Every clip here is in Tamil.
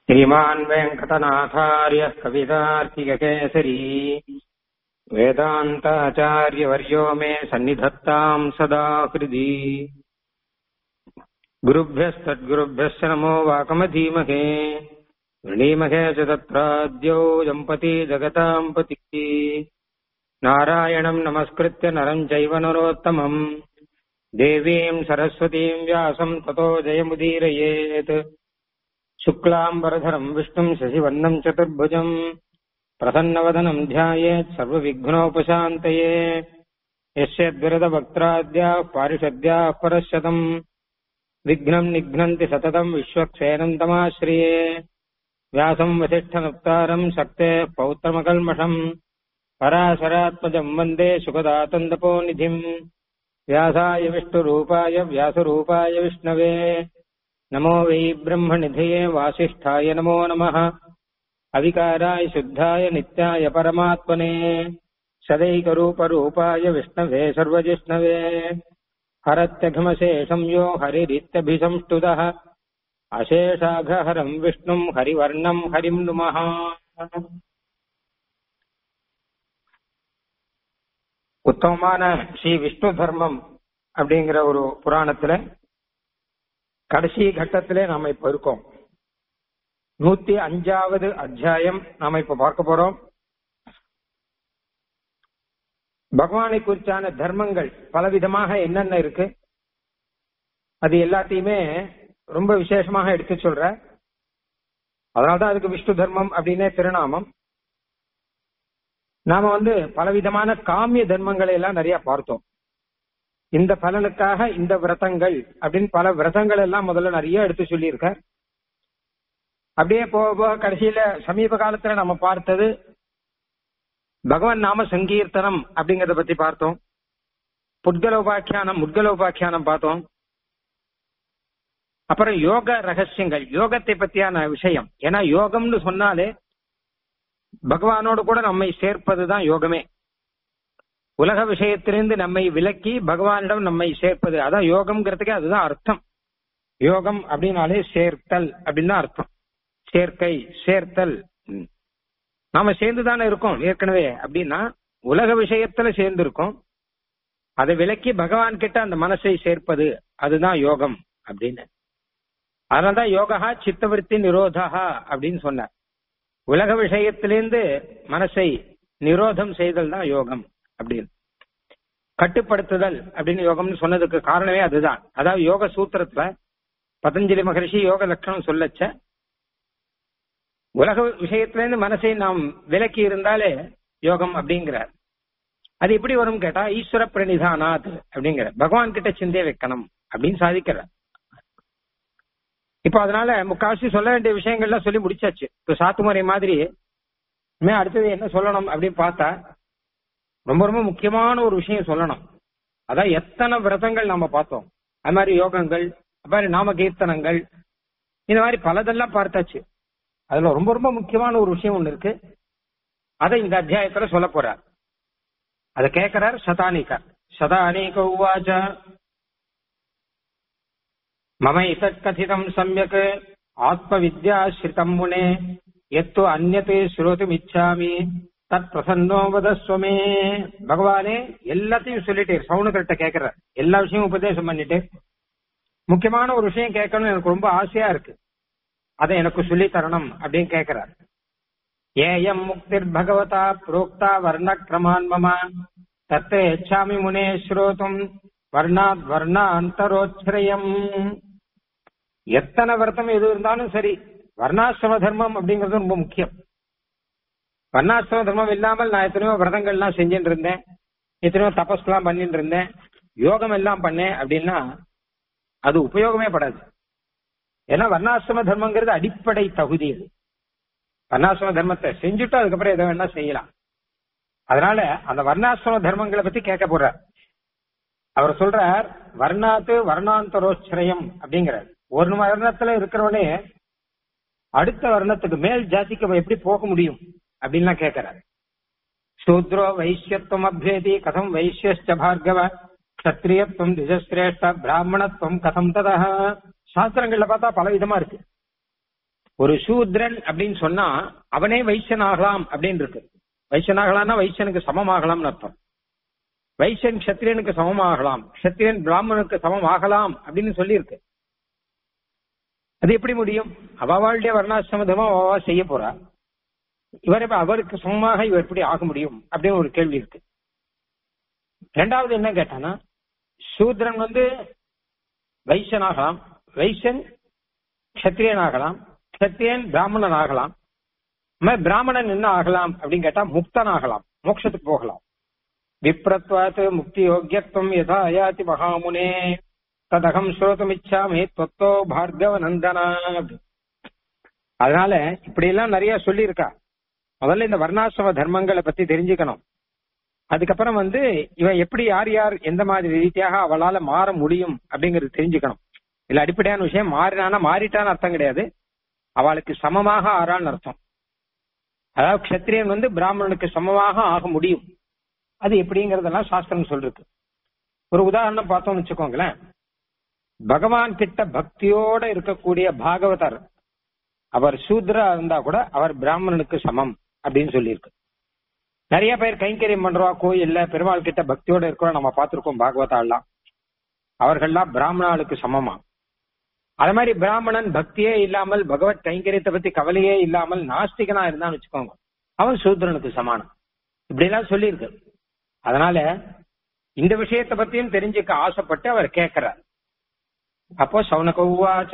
श्रीमान् वेङ्कटनाथार्यः कवितार्किककेसरी वेदान्ताचार्यवर्यो मे सन्निधत्ताम् सदा हृदि गुरुभ्यस्तद्गुरुभ्यश्च नमो वाकमधीमहे वृणीमहे च तत्राद्यौ दम्पती जगताम् पतिः नारायणम् नमस्कृत्य नरम् चैव नरोत्तमम् देवीम् सरस्वतीम् व्यासम् ततो जयमुदीरयेत् शुक्लाम्बरधरम् विष्णुम् शशिवर्णम् चतुर्भुजम् प्रसन्नवदनम् ध्यायेत् सर्वविघ्नोपशान्तये यस्यद्विरदवक्त्राद्याः पारिषद्याः परशतम् विघ्नम् निघ्नन्ति सततम् विश्वक्षेणम् तमाश्रिये व्यासम् वसिष्ठनुक्तारम् शक्तेः पौत्रमकल्मषम् पराशरात्मजम् वन्दे सुखदातन्दपोनिधिम् व्यासाय विष्णुरूपाय व्यासरूपाय विष्णवे नमो वै ब्रह्मनिधये वासिष्ठाय नमो नमः अविकाराय शुद्धाय नित्याय परमात्मने सदैकरूपरूपाय विष्णवे सर्वजिष्णवे हरत्यघमशेषं यो हरिरित्यभिसंष्टुतः अशेषाघहरम् विष्णुम् हरिवर्णम् हरिम् नुमः உத்தமமான ஸ்ரீ விஷ்ணு தர்மம் அப்படிங்கிற ஒரு புராணத்துல கடைசி கட்டத்திலே நாம இப்ப இருக்கோம் நூத்தி அஞ்சாவது அத்தியாயம் நாம இப்ப பார்க்க போறோம் பகவானை குறிச்சான தர்மங்கள் பலவிதமாக என்னென்ன இருக்கு அது எல்லாத்தையுமே ரொம்ப விசேஷமாக எடுத்து சொல்ற அதனால்தான் அதுக்கு விஷ்ணு தர்மம் அப்படின்னே திருநாமம் நாம வந்து பலவிதமான காமிய தர்மங்களை எல்லாம் நிறைய பார்த்தோம் இந்த பலனுக்காக இந்த விரதங்கள் அப்படின்னு பல விரதங்கள் எல்லாம் முதல்ல நிறைய எடுத்து சொல்லியிருக்க அப்படியே போக போக கடைசியில சமீப காலத்துல நம்ம பார்த்தது பகவான் நாம சங்கீர்த்தனம் அப்படிங்கறத பத்தி பார்த்தோம் புட்கலோபாக்கியானம் முட்கலோபாக்கியானம் பார்த்தோம் அப்புறம் யோக ரகசியங்கள் யோகத்தை பத்தியான விஷயம் ஏன்னா யோகம்னு சொன்னாலே பகவானோடு கூட நம்மை சேர்ப்பதுதான் யோகமே உலக விஷயத்திலிருந்து நம்மை விலக்கி பகவானிடம் நம்மை சேர்ப்பது அதான் யோகம்ங்கிறதுக்கு அதுதான் அர்த்தம் யோகம் அப்படின்னாலே சேர்த்தல் அப்படின்னு தான் அர்த்தம் சேர்க்கை சேர்த்தல் நாம சேர்ந்து தானே இருக்கோம் ஏற்கனவே அப்படின்னா உலக விஷயத்துல சேர்ந்து இருக்கோம் அதை விலக்கி பகவான் கிட்ட அந்த மனசை சேர்ப்பது அதுதான் யோகம் அப்படின்னு அதனால்தான் யோகா சித்தவருத்தி நிரோதா அப்படின்னு சொன்னார் உலக விஷயத்திலிருந்து மனசை நிரோதம் செய்தல் தான் யோகம் அப்படின்னு கட்டுப்படுத்துதல் அப்படின்னு யோகம்னு சொன்னதுக்கு காரணமே அதுதான் அதாவது யோக சூத்திரத்துல பதஞ்சலி மகரிஷி யோக லட்சணம் சொல்லச்ச உலக விஷயத்திலிருந்து மனசை நாம் விலக்கி இருந்தாலே யோகம் அப்படிங்கிறார் அது எப்படி வரும் கேட்டா ஈஸ்வர பிரணிதானாத் அப்படிங்கிற பகவான் கிட்ட சிந்தைய வைக்கணும் அப்படின்னு சாதிக்கிறார் இப்போ அதனால முக்காவாசி சொல்ல வேண்டிய விஷயங்கள்லாம் சொல்லி முடிச்சாச்சு இப்போ சாத்துமுறை மாதிரி இனிமே அடுத்தது என்ன சொல்லணும் அப்படின்னு பார்த்தா ரொம்ப ரொம்ப முக்கியமான ஒரு விஷயம் சொல்லணும் அதான் எத்தனை விரதங்கள் நம்ம பார்த்தோம் அது மாதிரி யோகங்கள் அது மாதிரி நாம கீர்த்தனங்கள் இந்த மாதிரி பலதெல்லாம் பார்த்தாச்சு அதுல ரொம்ப ரொம்ப முக்கியமான ஒரு விஷயம் ஒண்ணு இருக்கு அதை இந்த அத்தியாயத்துல சொல்ல போறார் அதை கேட்கிறார் சதானிகர் சதானிக உவாச்ச மம கதிதம் சமயக் ஆத்ம வித்யாஸ்ரிதம் முனே எத்து அந்நத்தை ஸ்ரோதுமிச்சாமி தத் பிரசன்னோ வதஸ்வமே பகவானே எல்லாத்தையும் சொல்லிட்டு சவுனுக்கிட்ட கேட்கிறார் எல்லா விஷயமும் உபதேசம் பண்ணிட்டு முக்கியமான ஒரு விஷயம் கேட்கணும் எனக்கு ரொம்ப ஆசையா இருக்கு அதை எனக்கு சொல்லி தரணும் அப்படின்னு கேட்கிறார் ஏயம் முக்திர் பகவதா புரோக்தா வர்ண கிரமான் மம தத்தை எச்சாமி முனே ஸ்ரோதும் வர்ணாத் வர்ணாந்தரோச்சிரயம் எத்தனை விரதம் எது இருந்தாலும் சரி வர்ணாசிரம தர்மம் அப்படிங்கிறது ரொம்ப முக்கியம் வர்ணாசிரம தர்மம் இல்லாமல் நான் எத்தனையோ விரதங்கள்லாம் செஞ்சுட்டு இருந்தேன் எத்தனையோ தபஸ்லாம் பண்ணிட்டு இருந்தேன் யோகம் எல்லாம் பண்ணேன் அப்படின்னா அது உபயோகமே படாது ஏன்னா வர்ணாசிரம தர்மங்கிறது அடிப்படை தகுதி அது வர்ணாசிரம தர்மத்தை செஞ்சுட்டு அதுக்கப்புறம் எதை வேணா செய்யலாம் அதனால அந்த வர்ணாசிரம தர்மங்களை பத்தி கேட்க போறார் அவர் சொல்றார் வர்ணாத்து வர்ணாந்தரோச்சிரயம் அப்படிங்கிறார் ஒரு வர்ணத்துல இருக்கிறவனே அடுத்த வர்ணத்துக்கு மேல் ஜாதிக்கு எப்படி போக முடியும் அப்படின்லாம் கேட்கிறார் சூத்ரோ வைசியத்துவம் அபியேதி கதம் வைசியஸ்ட பார்கவ கத்திரியத்துவம் திஜஸ்ரேஷ்ட பிராமணத்துவம் கதம் ததா சாஸ்திரங்கள்ல பார்த்தா பல விதமா இருக்கு ஒரு சூத்ரன் அப்படின்னு சொன்னா அவனே வைசன் ஆகலாம் அப்படின்னு இருக்கு வைசன் ஆகலாம்னா வைசனுக்கு சமமாகலாம்னு அர்த்தம் வைசன் கத்திரியனுக்கு சமமாகலாம் கத்திரியன் பிராமணனுக்கு சமம் ஆகலாம் அப்படின்னு சொல்லியிருக்கு அது எப்படி முடியும் அவளுடைய வர்ணாசிரம தர்மம் அவா செய்ய போறா இவர் இப்ப அவருக்கு சமமாக இவர் எப்படி ஆக முடியும் அப்படின்னு ஒரு கேள்வி இருக்கு ரெண்டாவது என்ன கேட்டானா சூத்ரன் வந்து வைசன் ஆகலாம் வைசன் கத்திரியன் ஆகலாம் கத்திரியன் பிராமணன் ஆகலாம் பிராமணன் என்ன ஆகலாம் அப்படின்னு கேட்டா முக்தன் ஆகலாம் மோட்சத்துக்கு போகலாம் விப்ரத்வாத் முக்தி யோக்கியத்துவம் யதா யாதி மகாமுனே ததகம் ஸ்ரோதமிச்சாமி தொத்தோ பார்கவ நந்தனாத் அதனால இப்படி எல்லாம் நிறைய சொல்லியிருக்கா முதல்ல இந்த வர்ணாசிரம தர்மங்களை பத்தி தெரிஞ்சுக்கணும் அதுக்கப்புறம் வந்து இவன் எப்படி யார் யார் எந்த மாதிரி ரீதியாக அவளால மாற முடியும் அப்படிங்கறது தெரிஞ்சுக்கணும் இல்ல அடிப்படையான விஷயம் மாறினானா மாறிட்டான்னு அர்த்தம் கிடையாது அவளுக்கு சமமாக ஆறான்னு அர்த்தம் அதாவது கத்திரியன் வந்து பிராமணனுக்கு சமமாக ஆக முடியும் அது எப்படிங்கறதெல்லாம் சாஸ்திரம் சொல்றது ஒரு உதாரணம் பார்த்தோம்னு வச்சுக்கோங்களேன் பகவான் கிட்ட பக்தியோட இருக்கக்கூடிய பாகவதர் அவர் சூத்ரா இருந்தா கூட அவர் பிராமணனுக்கு சமம் அப்படின்னு சொல்லியிருக்கு நிறைய பேர் கைங்கரியம் பண்றவா கோயில்ல பெருமாள் கிட்ட பக்தியோட இருக்கிறோம் நம்ம பார்த்திருக்கோம் பாகவதாலாம் அவர்கள்லாம் பிராமணாளுக்கு சமமா அது மாதிரி பிராமணன் பக்தியே இல்லாமல் பகவத் கைங்கரியத்தை பத்தி கவலையே இல்லாமல் நாஸ்திகனா இருந்தான்னு வச்சுக்கோங்க அவன் சூத்ரனுக்கு சமானம் இப்படி எல்லாம் சொல்லியிருக்கு அதனால இந்த விஷயத்தை பத்தியும் தெரிஞ்சுக்க ஆசைப்பட்டு அவர் கேட்கிறார் அப்போ சௌனக உவாச்ச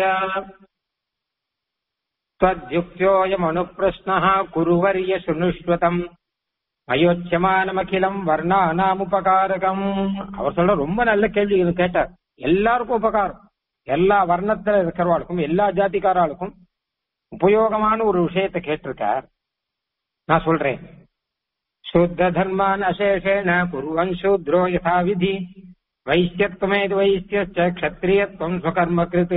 त्वद्युक्त्योऽयम् अनुप्रश्नः कुरुवर्य सुनुष्वतम् அயோச்சியமானமகிலம் வர்ணானாமுபகாரகம் அவர் சொல்ற ரொம்ப நல்ல கேள்வி இது கேட்டார் எல்லாருக்கும் உபகாரம் எல்லா வர்ணத்துல இருக்கிறவாளுக்கும் எல்லா ஜாதிக்காராளுக்கும் உபயோகமான ஒரு விஷயத்தை கேட்டிருக்கார் நான் சொல்றேன் சுத்த தர்மான் அசேஷேன குருவன் சூத்ரோ யதா விதி வைசியத்வமேது வைசிய கத்திரியத்வம் ஸ்வகர்ம கிருத்து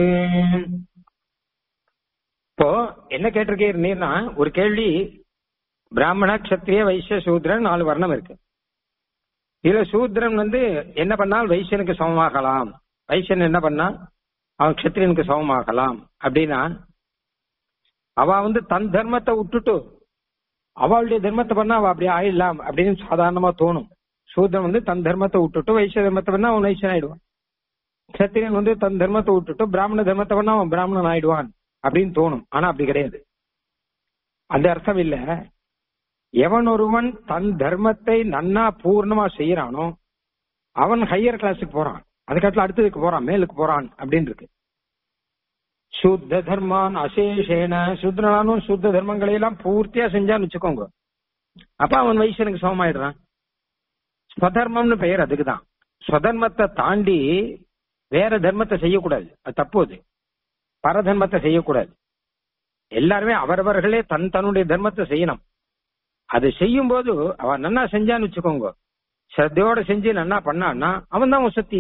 இப்போ என்ன கேட்டிருக்கீர்னா ஒரு கேள்வி பிராமண கத்திரிய வைசிய சூத்ரன் நாலு வர்ணம் இருக்கு இதுல சூத்ரன் வந்து என்ன பண்ணால் வைசியனுக்கு சமமாகலாம் வைசியன் என்ன பண்ணா அவன் கத்திரியனுக்கு சமமாகலாம் அப்படின்னா அவ வந்து தன் தர்மத்தை விட்டுட்டு அவளுடைய தர்மத்தை பண்ணா அவ அப்படி ஆயிடலாம் அப்படின்னு சாதாரணமா தோணும் சூத்ரன் வந்து தன் தர்மத்தை விட்டுட்டு வைசிய தர்மத்தை பண்ணா அவன் வைசியன் ஆயிடுவான் கத்திரியன் வந்து தன் தர்மத்தை விட்டுட்டு பிராமண தர்மத்தை பண்ணா அவன் பிராமணன் ஆயிடுவான் அப்படின்னு தோணும் ஆனா அப்படி கிடையாது அந்த அர்த்தம் இல்ல எவன் ஒருவன் தன் தர்மத்தை நன்னா பூர்ணமா செய்யறானோ அவன் ஹையர் கிளாஸுக்கு போறான் அதுக்காட்டில் அடுத்ததுக்கு போறான் மேலுக்கு போறான் அப்படின்னு இருக்கு சுத்த தர்மான் அசேஷேன சுத்ரனானும் சுத்த தர்மங்களை எல்லாம் பூர்த்தியா செஞ்சான்னு வச்சுக்கோங்க அப்ப அவன் வைசனுக்கு சமமாயிடுறான் ஸ்வதர்மம்னு பெயர் அதுக்குதான் ஸ்வதர்மத்தை தாண்டி வேற தர்மத்தை செய்யக்கூடாது அது தப்பு அது பரதர்மத்தை செய்யக்கூடாது எல்லாருமே அவரவர்களே தன் தன்னுடைய தர்மத்தை செய்யணும் அது செய்யும் போது அவன் நன்னா செஞ்சான்னு வச்சுக்கோங்க ஸ்ரத்தையோட செஞ்சு நன்னா பண்ணான்னா அவன் தான் வசதி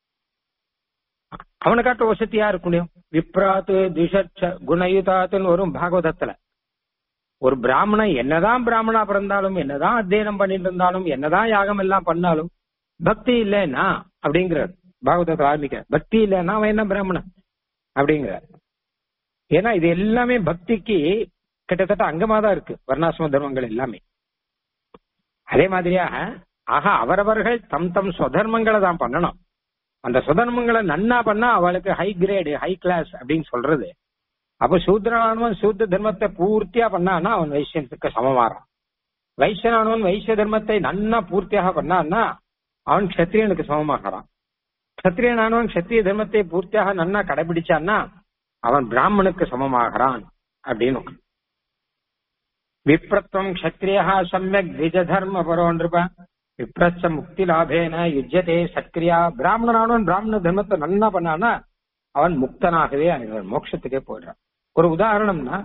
அவனை காட்ட வசதி யாரு முடியும் விப்ராத்து திஷட்ச குணயுதாத்துன்னு வரும் பாகவதத்துல ஒரு பிராமணன் என்னதான் பிராமணா பிறந்தாலும் என்னதான் அத்தியனம் பண்ணிட்டு இருந்தாலும் என்னதான் யாகம் எல்லாம் பண்ணாலும் பக்தி இல்லைன்னா அப்படிங்கிறார் பாகவதத்தை ஆரம்பிக்க பக்தி இல்லைன்னா அவன் என்ன பிராமணன் அப்படிங்கிறார் ஏன்னா இது எல்லாமே பக்திக்கு கிட்டத்தட்ட அங்கமா தான் இருக்கு வர்ணாசிரம தர்மங்கள் எல்லாமே அதே மாதிரியாக ஆக அவரவர்கள் தம் தம் சுதர்மங்களை தான் பண்ணணும் அந்த சுதர்மங்களை நன்னா பண்ணா அவளுக்கு ஹை கிரேடு ஹை கிளாஸ் அப்படின்னு சொல்றது அப்ப சூத்ரனானவன் சூத்த தர்மத்தை பூர்த்தியா பண்ணான்னா அவன் வைசியத்துக்கு சமமாறான் வைசியனானவன் வைசிய தர்மத்தை நன்னா பூர்த்தியாக பண்ணான்னா அவன் கத்திரியனுக்கு சமமாகறான் கத்திரியனானவன் கத்திரிய தர்மத்தை பூர்த்தியாக நன்னா கடைபிடிச்சான்னா அவன் பிராமணுக்கு சமமாகிறான் அப்படின்னு விப்ரத்வம் கத்திரியா சமயக் திஜ தர்ம பரோ நிருப விப்ரச்ச முக்தி லாபேன யுஜ்யதே சத்கிரியா பிராமணனானவன் பிராமண தர்மத்தை நன்னா பண்ணானா அவன் முக்தனாகவே ஆயிடுவான் மோட்சத்துக்கே போயிடுறான் ஒரு உதாரணம்னா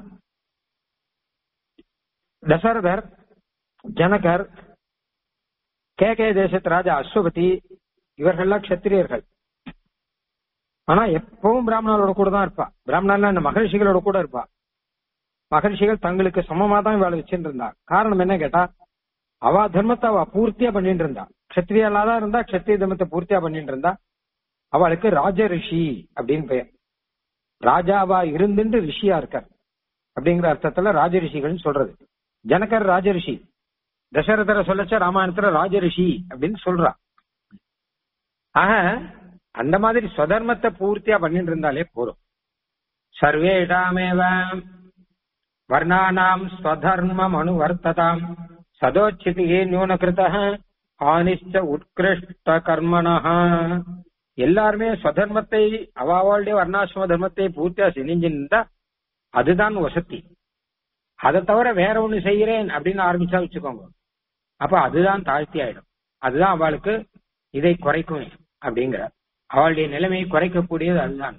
தசரதர் ஜனகர் கே கே தேசத்து ராஜா அஸ்வபதி இவர்கள்லாம் கத்திரியர்கள் ஆனா எப்பவும் பிராமணர்களோட கூட தான் இருப்பா பிராமணர்லாம் இந்த மகரிஷிகளோட கூட இருப்பா மகரிஷிகள் தங்களுக்கு சமமா தான் வேலை வச்சுட்டு இருந்தா காரணம் என்ன கேட்டா அவ தர்மத்தை அவ பூர்த்தியா பண்ணிட்டு இருந்தா கத்திரியாலா தான் இருந்தா கத்திரிய தர்மத்தை பூர்த்தியா பண்ணிட்டு இருந்தா அவளுக்கு ராஜ ரிஷி அப்படின்னு பெயர் ராஜாவா இருந்துட்டு ரிஷியா இருக்கார் அப்படிங்கிற அர்த்தத்துல ராஜரிஷிகள்னு சொல்றது ஜனகர் ராஜரிஷி தசரதரை சொல்லச்ச ராமாயணத்துல ராஜரிஷி அப்படின்னு சொல்றா ஆக அந்த மாதிரி ஸ்வதர்மத்தை பூர்த்தியா பண்ணிட்டு இருந்தாலே போதும் சர்வேஷாமேவ வர்ணானாம் ஸ்வதர்மம் அனுவர்த்ததாம் சதோச்சிதியே நியூனகிருத ஆனிஷ்ட உத்கிருஷ்ட கர்மணா எல்லாருமே ஸ்வதர்மத்தை அவாவாளுடைய வர்ணாசிரம தர்மத்தை பூர்த்தியா செஞ்சிருந்தா அதுதான் வசதி அதை தவிர வேற ஒண்ணு செய்யறேன் அப்படின்னு ஆரம்பிச்சா வச்சுக்கோங்க அப்ப அதுதான் தாழ்த்தி ஆயிடும் அதுதான் அவளுக்கு இதை குறைக்கும் அப்படிங்கிற அவளுடைய நிலைமையை குறைக்கக்கூடியது அதுதான்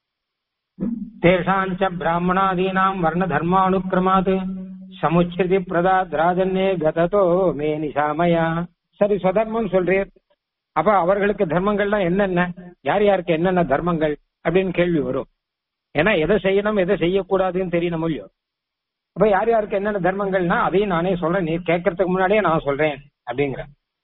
தேஷாஞ்ச பிராமணாதீனாம் வர்ண தர்மானுக்கிரமாத் சமுச்சிருதி பிரதாத் ராஜன்னே கததோ மே நிசாமயா சரி சுதர்மம் சொல்றீர் அப்ப அவர்களுக்கு தர்மங்கள்லாம் என்னென்ன யார் யாருக்கு என்னென்ன தர்மங்கள் அப்படின்னு கேள்வி வரும் ஏன்னா எதை செய்யணும் எதை செய்யக்கூடாதுன்னு தெரியணும் இல்லையோ அப்ப யார் யாருக்கு என்னென்ன தர்மங்கள்னா அதையும் நானே சொல்றேன் நீ கேட்கறதுக்கு முன்னாடியே நான் சொல்றேன் அப்படிங்கிற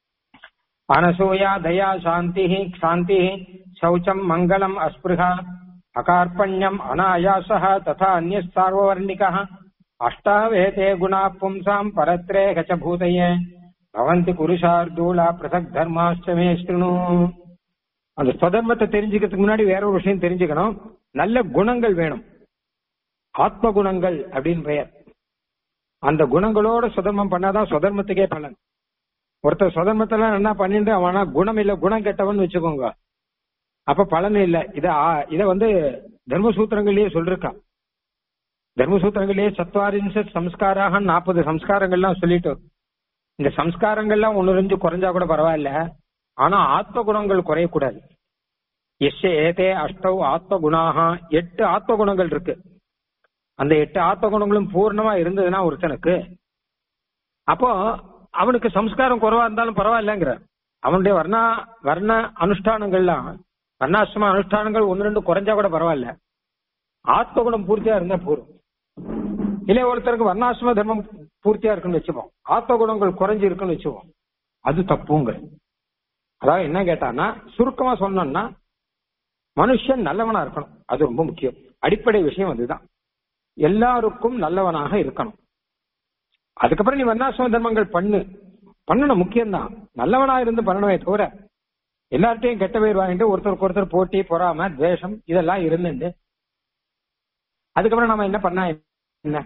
அனசூயா தயா சாந்தி சாந்தி சௌச்சம் மங்களம் அஸ்பிருகா அகார்பண்யம் அனாயாச ததா அந்நிய சார்வர்ணிகா அஷ்டாவேதே குணா பும்சாம் பரத்ரே கச்ச பூதயே பவந்தி குருஷார்தூலா பிரசக் தர்மாஷ்டமே ஸ்ருணு அந்த ஸ்வதர்மத்தை தெரிஞ்சுக்கிறதுக்கு முன்னாடி வேற ஒரு விஷயம் தெரிஞ்சுக்கணும் நல்ல குணங்கள் வேணும் ஆத்ம குணங்கள் அப்படின்னு பெயர் அந்த குணங்களோட சுதர்மம் பண்ணாதான் சுதர்மத்துக்கே பலன் ஒருத்தர் சுதர்மத்துல என்ன பண்ணிட்டு அவனா குணம் இல்ல குணம் கெட்டவன் வச்சுக்கோங்க அப்ப பலன் இல்ல இத ஆ- இத வந்து தர்மசூத்திரங்கள்லயே சொல்லிருக்கான் தர்மசூத்திரங்கள்லயே சத்வாரின்ச சம்ஸ்காராக நாற்பது சம்ஸ்காரங்கள்லாம் சொல்லிட்டு இந்த சம்ஸ்காரங்கள்லாம் ஒன்னு ரெஞ்சு குறைஞ்சா கூட பரவாயில்ல ஆனா ஆத்ம குணங்கள் குறையக்கூடாது எஸ் ஏதே அஷ்டவ் ஆத்ம குணாக எட்டு ஆத்ம குணங்கள் இருக்கு அந்த எட்டு ஆத்ம குணங்களும் பூர்ணமா இருந்ததுன்னா ஒருத்தனுக்கு அப்போ அவனுக்கு சம்ஸ்காரம் குறைவா இருந்தாலும் பரவாயில்லங்கிற அவனுடைய வர்ணா வர்ண அனுஷ்டானங்கள்லாம் வர்ணாசிரம அனுஷ்டானங்கள் ஒன்னு ரெண்டு குறைஞ்சா கூட பரவாயில்ல ஆத்ம குணம் பூர்த்தியா இருந்தா போதும் இல்ல ஒருத்தருக்கு வர்ணாசிரம தர்மம் பூர்த்தியா இருக்குன்னு வச்சுப்போம் ஆத்ம குணங்கள் குறைஞ்சு இருக்குன்னு வச்சுப்போம் அது தப்புங்க அதாவது என்ன கேட்டான்னா சுருக்கமா சொன்னோம்னா மனுஷன் நல்லவனா இருக்கணும் அது ரொம்ப முக்கியம் அடிப்படை விஷயம் அதுதான் எல்லாருக்கும் நல்லவனாக இருக்கணும் அதுக்கப்புறம் நீ வர்ணாசிரம தர்மங்கள் பண்ணு பண்ணணும் முக்கியம்தான் நல்லவனா இருந்து பண்ணணுமே தவிர எல்லார்ட்டையும் கெட்ட பேர் வாங்கிட்டு ஒருத்தருக்கு ஒருத்தர் போட்டி பொறாம துவேஷம் இதெல்லாம் இருந்துட்டு அதுக்கப்புறம் நம்ம என்ன பண்ணா என்ன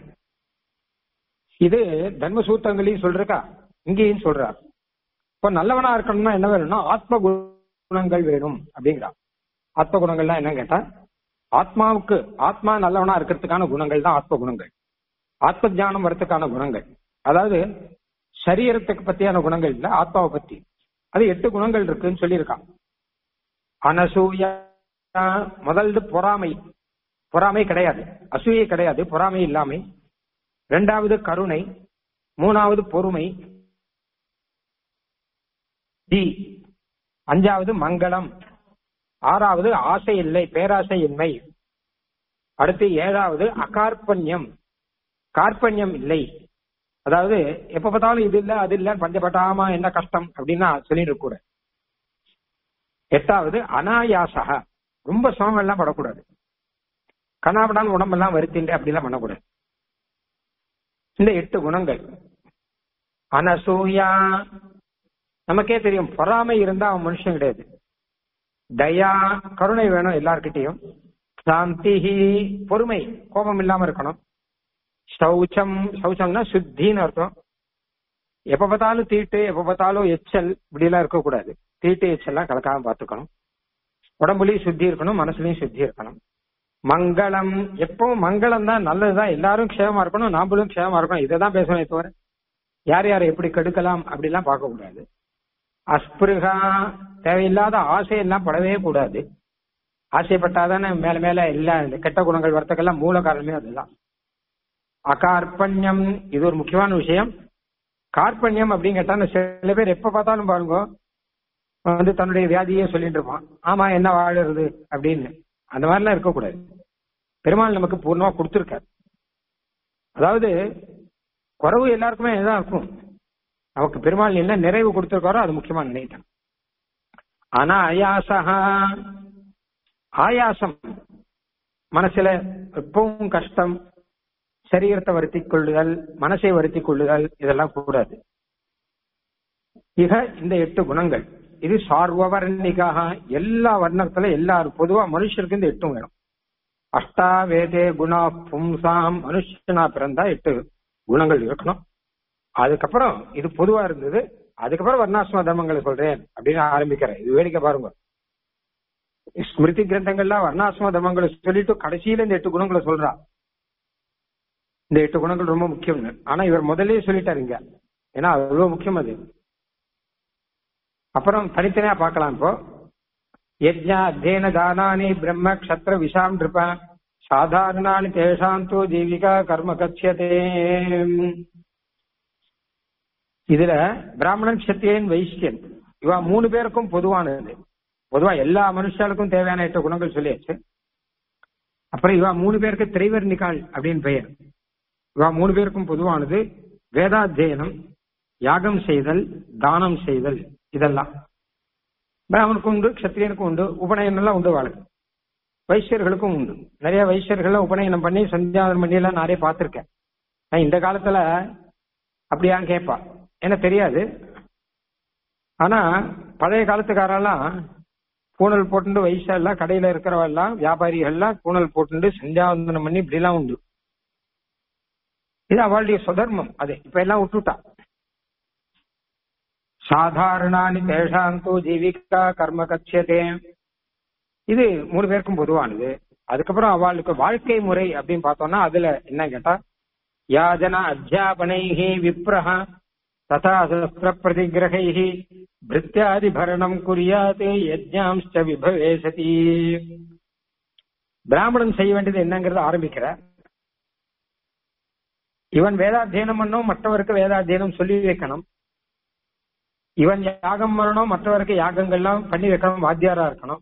இது தர்மசூத்திரங்களையும் சொல்றா இங்கேயும் சொல்றார் இப்போ நல்லவனா இருக்கணும்னா என்ன வேணும்னா ஆத்ம குணங்கள் வேணும் அப்படிங்கிறா ஆத்ம குணங்கள்லாம் என்ன கேட்டா ஆத்மாவுக்கு ஆத்மா நல்லவனா இருக்கிறதுக்கான குணங்கள் தான் ஆத்ம குணங்கள் ஆத்ம ஞானம் வரத்துக்கான குணங்கள் அதாவது சரீரத்துக்கு பத்தியான குணங்கள் இல்ல ஆத்மாவை பத்தி அது எட்டு குணங்கள் இருக்குன்னு சொல்லியிருக்கான் அனசூயா முதல்து பொறாமை பொறாமை கிடையாது அசூயை கிடையாது பொறாமை இல்லாமை இரண்டாவது கருணை மூணாவது பொறுமை டி அஞ்சாவது மங்களம் ஆறாவது ஆசை இல்லை பேராசை இன்மை அடுத்து ஏழாவது அகார்பண்யம் கார்பண்யம் இல்லை அதாவது எப்ப பார்த்தாலும் இது இல்ல அது இல்ல பஞ்சப்பட்டாமா என்ன கஷ்டம் அப்படின்னா சொல்லிட்டு கூட எட்டாவது அனாயாசக ரொம்ப சிரமம் எல்லாம் படக்கூடாது கண்ணாபடான் உடம்பெல்லாம் வருத்திண்டு அப்படிலாம் பண்ணக்கூடாது இந்த எட்டு குணங்கள் அனசூயா நமக்கே தெரியும் பொறாமை இருந்தா அவன் மனுஷன் கிடையாது தயா கருணை வேணும் எல்லார்கிட்டையும் சாந்தி பொறுமை கோபம் இல்லாம இருக்கணும் சௌச்சம் சௌச்சம்னா சுத்தின்னு அர்த்தம் எப்ப பார்த்தாலும் தீட்டு எப்ப பார்த்தாலும் எச்சல் இப்படி எல்லாம் இருக்கக்கூடாது தீட்டு எச்சல்லாம் கலக்காம பார்த்துக்கணும் உடம்புலயும் சுத்தி இருக்கணும் மனசுலயும் சுத்தி இருக்கணும் மங்களம் எப்பவும் மங்களம் தான் நல்லதுதான் எல்லாரும் க்ஷேமமா இருக்கணும் நாமளும் க்ஷேமமா இருக்கணும் இதை தான் பேசணும் தவிர யார் யாரை எப்படி கெடுக்கலாம் அப்படிலாம் பார்க்க கூடாது அஸ்பிருகா தேவையில்லாத ஆசையெல்லாம் படவே கூடாது ஆசைப்பட்டாதானே மேல மேல எல்லா இந்த கெட்ட குணங்கள் வரத்துக்கெல்லாம் மூல காரணமே அதுதான் அகார்பண்யம் இது ஒரு முக்கியமான விஷயம் கார்பண்யம் அப்படின்னு கேட்டா சில பேர் எப்ப பார்த்தாலும் பாருங்க வந்து தன்னுடைய வியாதியே சொல்லிட்டு இருப்பான் ஆமா என்ன வாழுறது அப்படின்னு அந்த மாதிரிலாம் இருக்கக்கூடாது பெருமாள் நமக்கு பூர்ணமா கொடுத்துருக்காரு அதாவது குறவு எல்லாருக்குமே தான் இருக்கும் நமக்கு பெருமாள் என்ன நிறைவு கொடுத்திருக்காரோ அது முக்கியமா நினைத்தேன் ஆனா அயாசகா ஆயாசம் மனசுல எப்பவும் கஷ்டம் சரீரத்தை வருத்தி கொள்ளுதல் மனசை வருத்தி கொள்ளுதல் இதெல்லாம் கூடாது இக இந்த எட்டு குணங்கள் இது சார்வவர்ணிகாக எல்லா வர்ணத்துல எல்லாரும் பொதுவா மனுஷருக்கு இந்த எட்டும் வேணும் அஷ்டா வேதே குணா பும்சாம் மனுஷனா பிறந்தா எட்டு குணங்கள் இருக்கணும் அதுக்கப்புறம் இது பொதுவா இருந்தது அதுக்கப்புறம் வர்ணாசிரம தர்மங்களை சொல்றேன் அப்படின்னு ஆரம்பிக்கிறேன் இது வேடிக்கை பாருங்க ஸ்மிருதி கிரந்தங்கள்ல வர்ணாசிரம தர்மங்களை சொல்லிட்டு கடைசியில இந்த எட்டு குணங்களை சொல்றா இந்த எட்டு குணங்கள் ரொம்ப முக்கியம் ஆனா இவர் முதல்லயே சொல்லிட்டாரு இங்க ஏன்னா அவ்வளவு முக்கியம் அது அப்புறம் தனித்தனியா பார்க்கலாம் இப்போ யஜ்ஞா அத்தியன தானானி பிரம்ம க்ஷத்ர விஷாம் நிருப சாதாரணானி தேஷாந்தோ ஜீவிகா கர்ம கட்சியதே இதுல பிராமணன் சத்தியன் வைஷ்யன் இவா மூணு பேருக்கும் பொதுவானது பொதுவா எல்லா மனுஷாளுக்கும் தேவையான எட்டு குணங்கள் சொல்லியாச்சு அப்புறம் இவா மூணு பேருக்கு திரைவர்ணிகாள் அப்படின்னு பெயர் இவா மூணு பேருக்கும் பொதுவானது வேதாத்தியனம் யாகம் செய்தல் தானம் செய்தல் இதெல்லாம் பிராமணுக்கும் உண்டு கத்திரியனுக்கும் உண்டு உபநயனம் எல்லாம் உண்டு வாழ்க்கை வைசியர்களுக்கும் உண்டு நிறைய வைசியர்கள் உபநயனம் பண்ணி சந்தியாதனம் பண்ணி எல்லாம் நிறைய பார்த்திருக்கேன் நான் இந்த காலத்துல அப்படியான்னு கேட்பா எனக்கு தெரியாது ஆனா பழைய காலத்துக்காரெல்லாம் பூனல் போட்டுண்டு வயசா எல்லாம் கடையில இருக்கிறவெல்லாம் வியாபாரிகள்லாம் பூனல் போட்டுண்டு சந்தியாவந்தனம் பண்ணி இப்படி எல்லாம் உண்டு இது அவளுடைய சுதர்மம் அது இப்ப எல்லாம் விட்டுட்டா சாதாரணானி தேஷாந்தோ ஜீவிகா கர்ம கட்சியதே இது மூணு பேருக்கும் பொதுவானது அதுக்கப்புறம் அவளுக்கு வாழ்க்கை முறை அப்படின்னு பார்த்தோம்னா அதுல என்ன கேட்டா யாஜன அத்தியாபனைஹி விப்ரஹ ததா சஸ்திர பிரதிகிரகைஹி பிரித்யாதி பரணம் குறியாத் யஜ்ஞாம்ச்ச விபவேசதி பிராமணன் செய்ய வேண்டியது என்னங்கிறத ஆரம்பிக்கிற இவன் வேதாத்தியனம் பண்ணும் மற்றவருக்கு வேதாத்தியனம் சொல்லி வைக்கணும் இவன் யாகம் பண்ணணும் மற்றவருக்கு யாகங்கள்லாம் பண்ணி வைக்கணும் வாத்தியாரா இருக்கணும்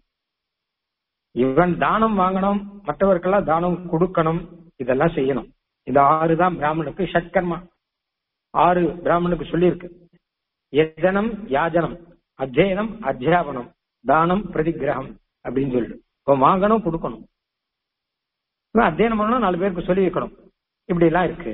இவன் தானம் வாங்கணும் மற்றவருக்கெல்லாம் தானம் கொடுக்கணும் இதெல்லாம் செய்யணும் இந்த ஆறு தான் பிராமணுக்கு ஷட்கர்மா ஆறு பிராமணுக்கு சொல்லியிருக்கு யஜனம் யாஜனம் அத்தியனம் அத்தியாபனம் தானம் பிரதிகிரகம் அப்படின்னு சொல்லிட்டு இப்போ வாங்கணும் கொடுக்கணும் இவன் அத்தியனம் பண்ணணும் நாலு பேருக்கு சொல்லி வைக்கணும் இப்படி எல்லாம் இருக்கு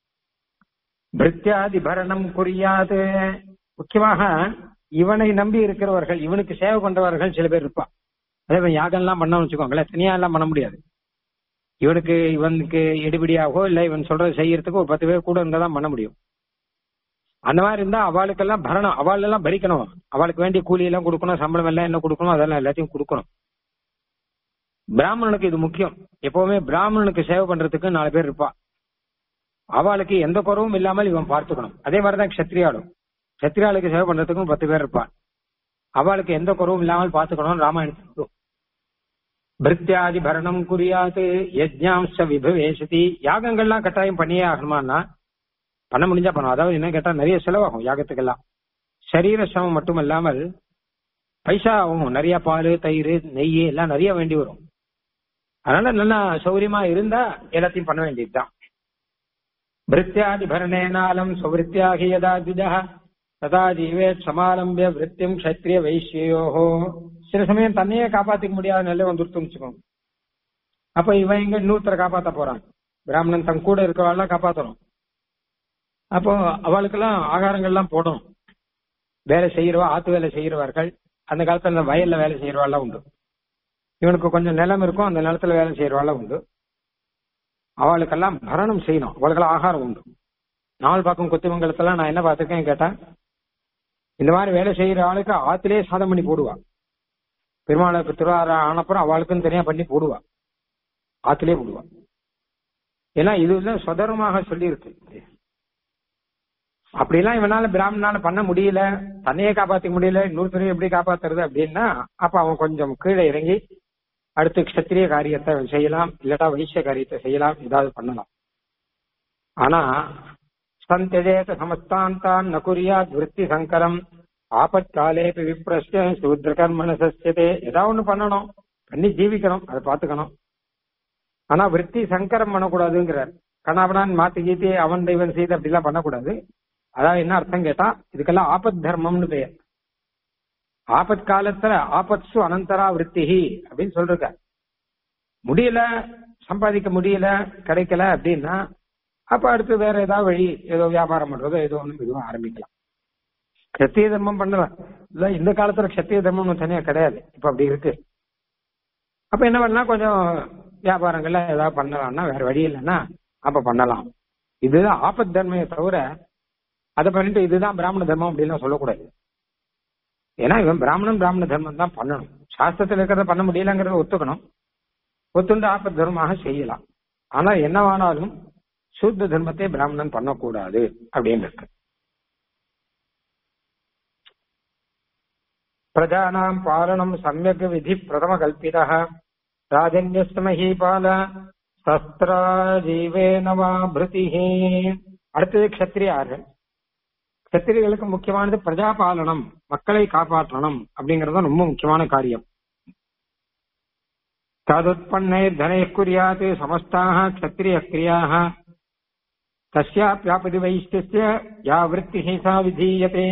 பிரித்யாதி பரணம் குறியாது முக்கியமாக இவனை நம்பி இருக்கிறவர்கள் இவனுக்கு சேவை பண்றவர்கள் சில பேர் இருப்பான் அதே யாகம்லாம் பண்ண வச்சுக்கோங்களேன் தனியா எல்லாம் பண்ண முடியாது இவனுக்கு இவனுக்கு எடுபடியாகவோ இல்ல இவன் சொல்றதை செய்யறதுக்கு ஒரு பத்து பேர் கூட இருந்தா தான் பண்ண முடியும் அந்த மாதிரி இருந்தா அவளுக்கெல்லாம் பரணம் அவள் எல்லாம் பரிக்கணும் அவளுக்கு வேண்டிய கூலி எல்லாம் கொடுக்கணும் சம்பளம் எல்லாம் என்ன கொடுக்கணும் அதெல்லாம் எல்லாத்தையும் கொடுக்கணும் பிராமணனுக்கு இது முக்கியம் எப்பவுமே பிராமணனுக்கு சேவை பண்றதுக்கு நாலு பேர் இருப்பா அவளுக்கு எந்த குறவும் இல்லாமல் இவன் பார்த்துக்கணும் அதே மாதிரிதான் கஷத்திரியாலும் கத்திரியாளுக்கு சேவை பண்றதுக்கும் பத்து பேர் இருப்பான் அவளுக்கு எந்த குறவும் இல்லாமல் பார்த்துக்கணும் ராமாயணத்துக்கு பிரித்யாதி பரணம் குறியாது யஜ்ஞாம்ச விபவேசதி யாகங்கள்லாம் கட்டாயம் பண்ணியே ஆகணுமான்னா பண்ண முடிஞ்சா பண்ணும் அதாவது என்ன கேட்டா நிறைய செலவாகும் யாகத்துக்கெல்லாம் சரீர சிரமம் மட்டும் இல்லாமல் பைசா ஆகும் நிறைய பால் தயிர் நெய் எல்லாம் நிறைய வேண்டி வரும் அதனால நல்லா சௌரியமா இருந்தா எல்லாத்தையும் பண்ண வேண்டியதுதான் பிரித்யாதி பரணேனாலம் சுவருத்தியாகி யதா திஜா ததா ஜீவே சமாலம்பிய விருத்தியும் கஷத்திரிய வைசியோஹோ சில சமயம் தன்னையே காப்பாத்திக்க முடியாத நிலை வந்துருத்துன்னு வச்சுக்கோங்க அப்ப இவன் எங்க இன்னொருத்தரை காப்பாத்த போறான் பிராமணன் தன் கூட இருக்கிறவாள்லாம் காப்பாத்தணும் அப்போ அவளுக்கெல்லாம் ஆகாரங்கள்லாம் போடணும் வேலை செய்யறவா ஆத்து வேலை செய்யறவர்கள் அந்த காலத்துல இந்த வயல்ல வேலை செய்யறவாள்லாம் உண்டு இவனுக்கு கொஞ்சம் நிலம் இருக்கும் அந்த நிலத்துல வேலை செய்யறவாள்லாம் உண்டு அவளுக்கெல்லாம் பரணம் செய்யணும் அவளுக்கெல்லாம் ஆகாரம் உண்டு நாள் பார்க்கும் கொத்திமங்கலத்தெல்லாம் நான் என்ன பார்த்திருக்கேன் கேட்டா இந்த மாதிரி வேலை செய்யற ஆளுக்கு ஆத்திலே சாதம் பண்ணி போடுவா பெருமாளுக்கு திருவாரா ஆனப்புறம் அவளுக்குன்னு தனியா பண்ணி போடுவா ஆத்திலே போடுவா ஏன்னா இது சுதரமாக சொல்லி இருக்கு அப்படிலாம் இவனால பிராமணனால பண்ண முடியல தன்னையே காப்பாத்திக்க முடியல இன்னொருத்தரையும் எப்படி காப்பாத்துறது அப்படின்னா அப்ப அவன் கொஞ்சம் கீழே இறங்கி அடுத்து கஷத்திரிய காரியத்தை செய்யலாம் இல்லட்டா வைசிய காரியத்தை செய்யலாம் ஏதாவது பண்ணலாம் ஆனா சந்தேத சமஸ்தாந்தான் ந குறியாத் விற்பி சங்கரம் ஆபத்காலேபி விப்ரஸ்ய சூத்ரகர்மண சஸ்யதே ஏதாவது ஒண்ணு பண்ணணும் பண்ணி ஜீவிக்கணும் அதை பாத்துக்கணும் ஆனா விற்பி சங்கரம் பண்ணக்கூடாதுங்கிறார் கணாபனான் மாத்தி கீத்தி அவன் இவன் செய்து அப்படிலாம் பண்ணக்கூடாது அதாவது என்ன அர்த்தம் கேட்டா இதுக்கெல்லாம் ஆபத் தர்மம்னு பெயர் ஆபத் காலத்துல ஆபத்சு அனந்தரா விற்த்திகி அப்படின்னு சொல்றாங்க முடியல சம்பாதிக்க முடியல கிடைக்கல அப்படின்னா அப்ப அடுத்து வேற ஏதாவது வழி ஏதோ வியாபாரம் பண்றதோ ஏதோ ஒண்ணு இதுவும் ஆரம்பிக்கலாம் கத்திய தர்மம் பண்ணலாம் இல்ல இந்த காலத்துல கத்திய தர்மம் தனியா கிடையாது இப்ப அப்படி இருக்கு அப்ப என்ன பண்ணா கொஞ்சம் வியாபாரங்கள்ல ஏதாவது பண்ணலாம்னா வேற வழி இல்லைன்னா அப்ப பண்ணலாம் இதுதான் ஆபத் தர்மையை தவிர அதை பண்ணிட்டு இதுதான் பிராமண தர்மம் அப்படின்லாம் சொல்லக்கூடாது ஏன்னா இவன் பிராமணன் பிராமண தர்மம் தான் பண்ணணும் சாஸ்திரத்தில் இருக்கிறத பண்ண முடியலங்கிறத ஒத்துக்கணும் ஒத்துண்டு ஆபத் தர்மமாக செய்யலாம் ஆனா என்னவானாலும் சூத்த தர்மத்தை பிராமணன் பண்ணக்கூடாது அப்படின்னு இருக்கு பிரஜானாம் பாலனம் சமயக் விதி பிரதம கல்பிதா ராஜன்யஸ்மஹீபால சஸ்திராஜீவேனவா பிருதிஹி அடுத்தது க்ஷத்ரியார்கள் கத்திரிகளுக்கு முக்கியமானது பிரஜாபாலனம் மக்களை காப்பாற்றணும் அப்படிங்கறது ரொம்ப முக்கியமான காரியம் ததுத்பன்னை தனை குறியாது சமஸ்தாக க்ஷத்ரிய கிரியாக தஸ்யாப்யாபதி வைஷ்டிய யா விருத்தி சா விதீயதே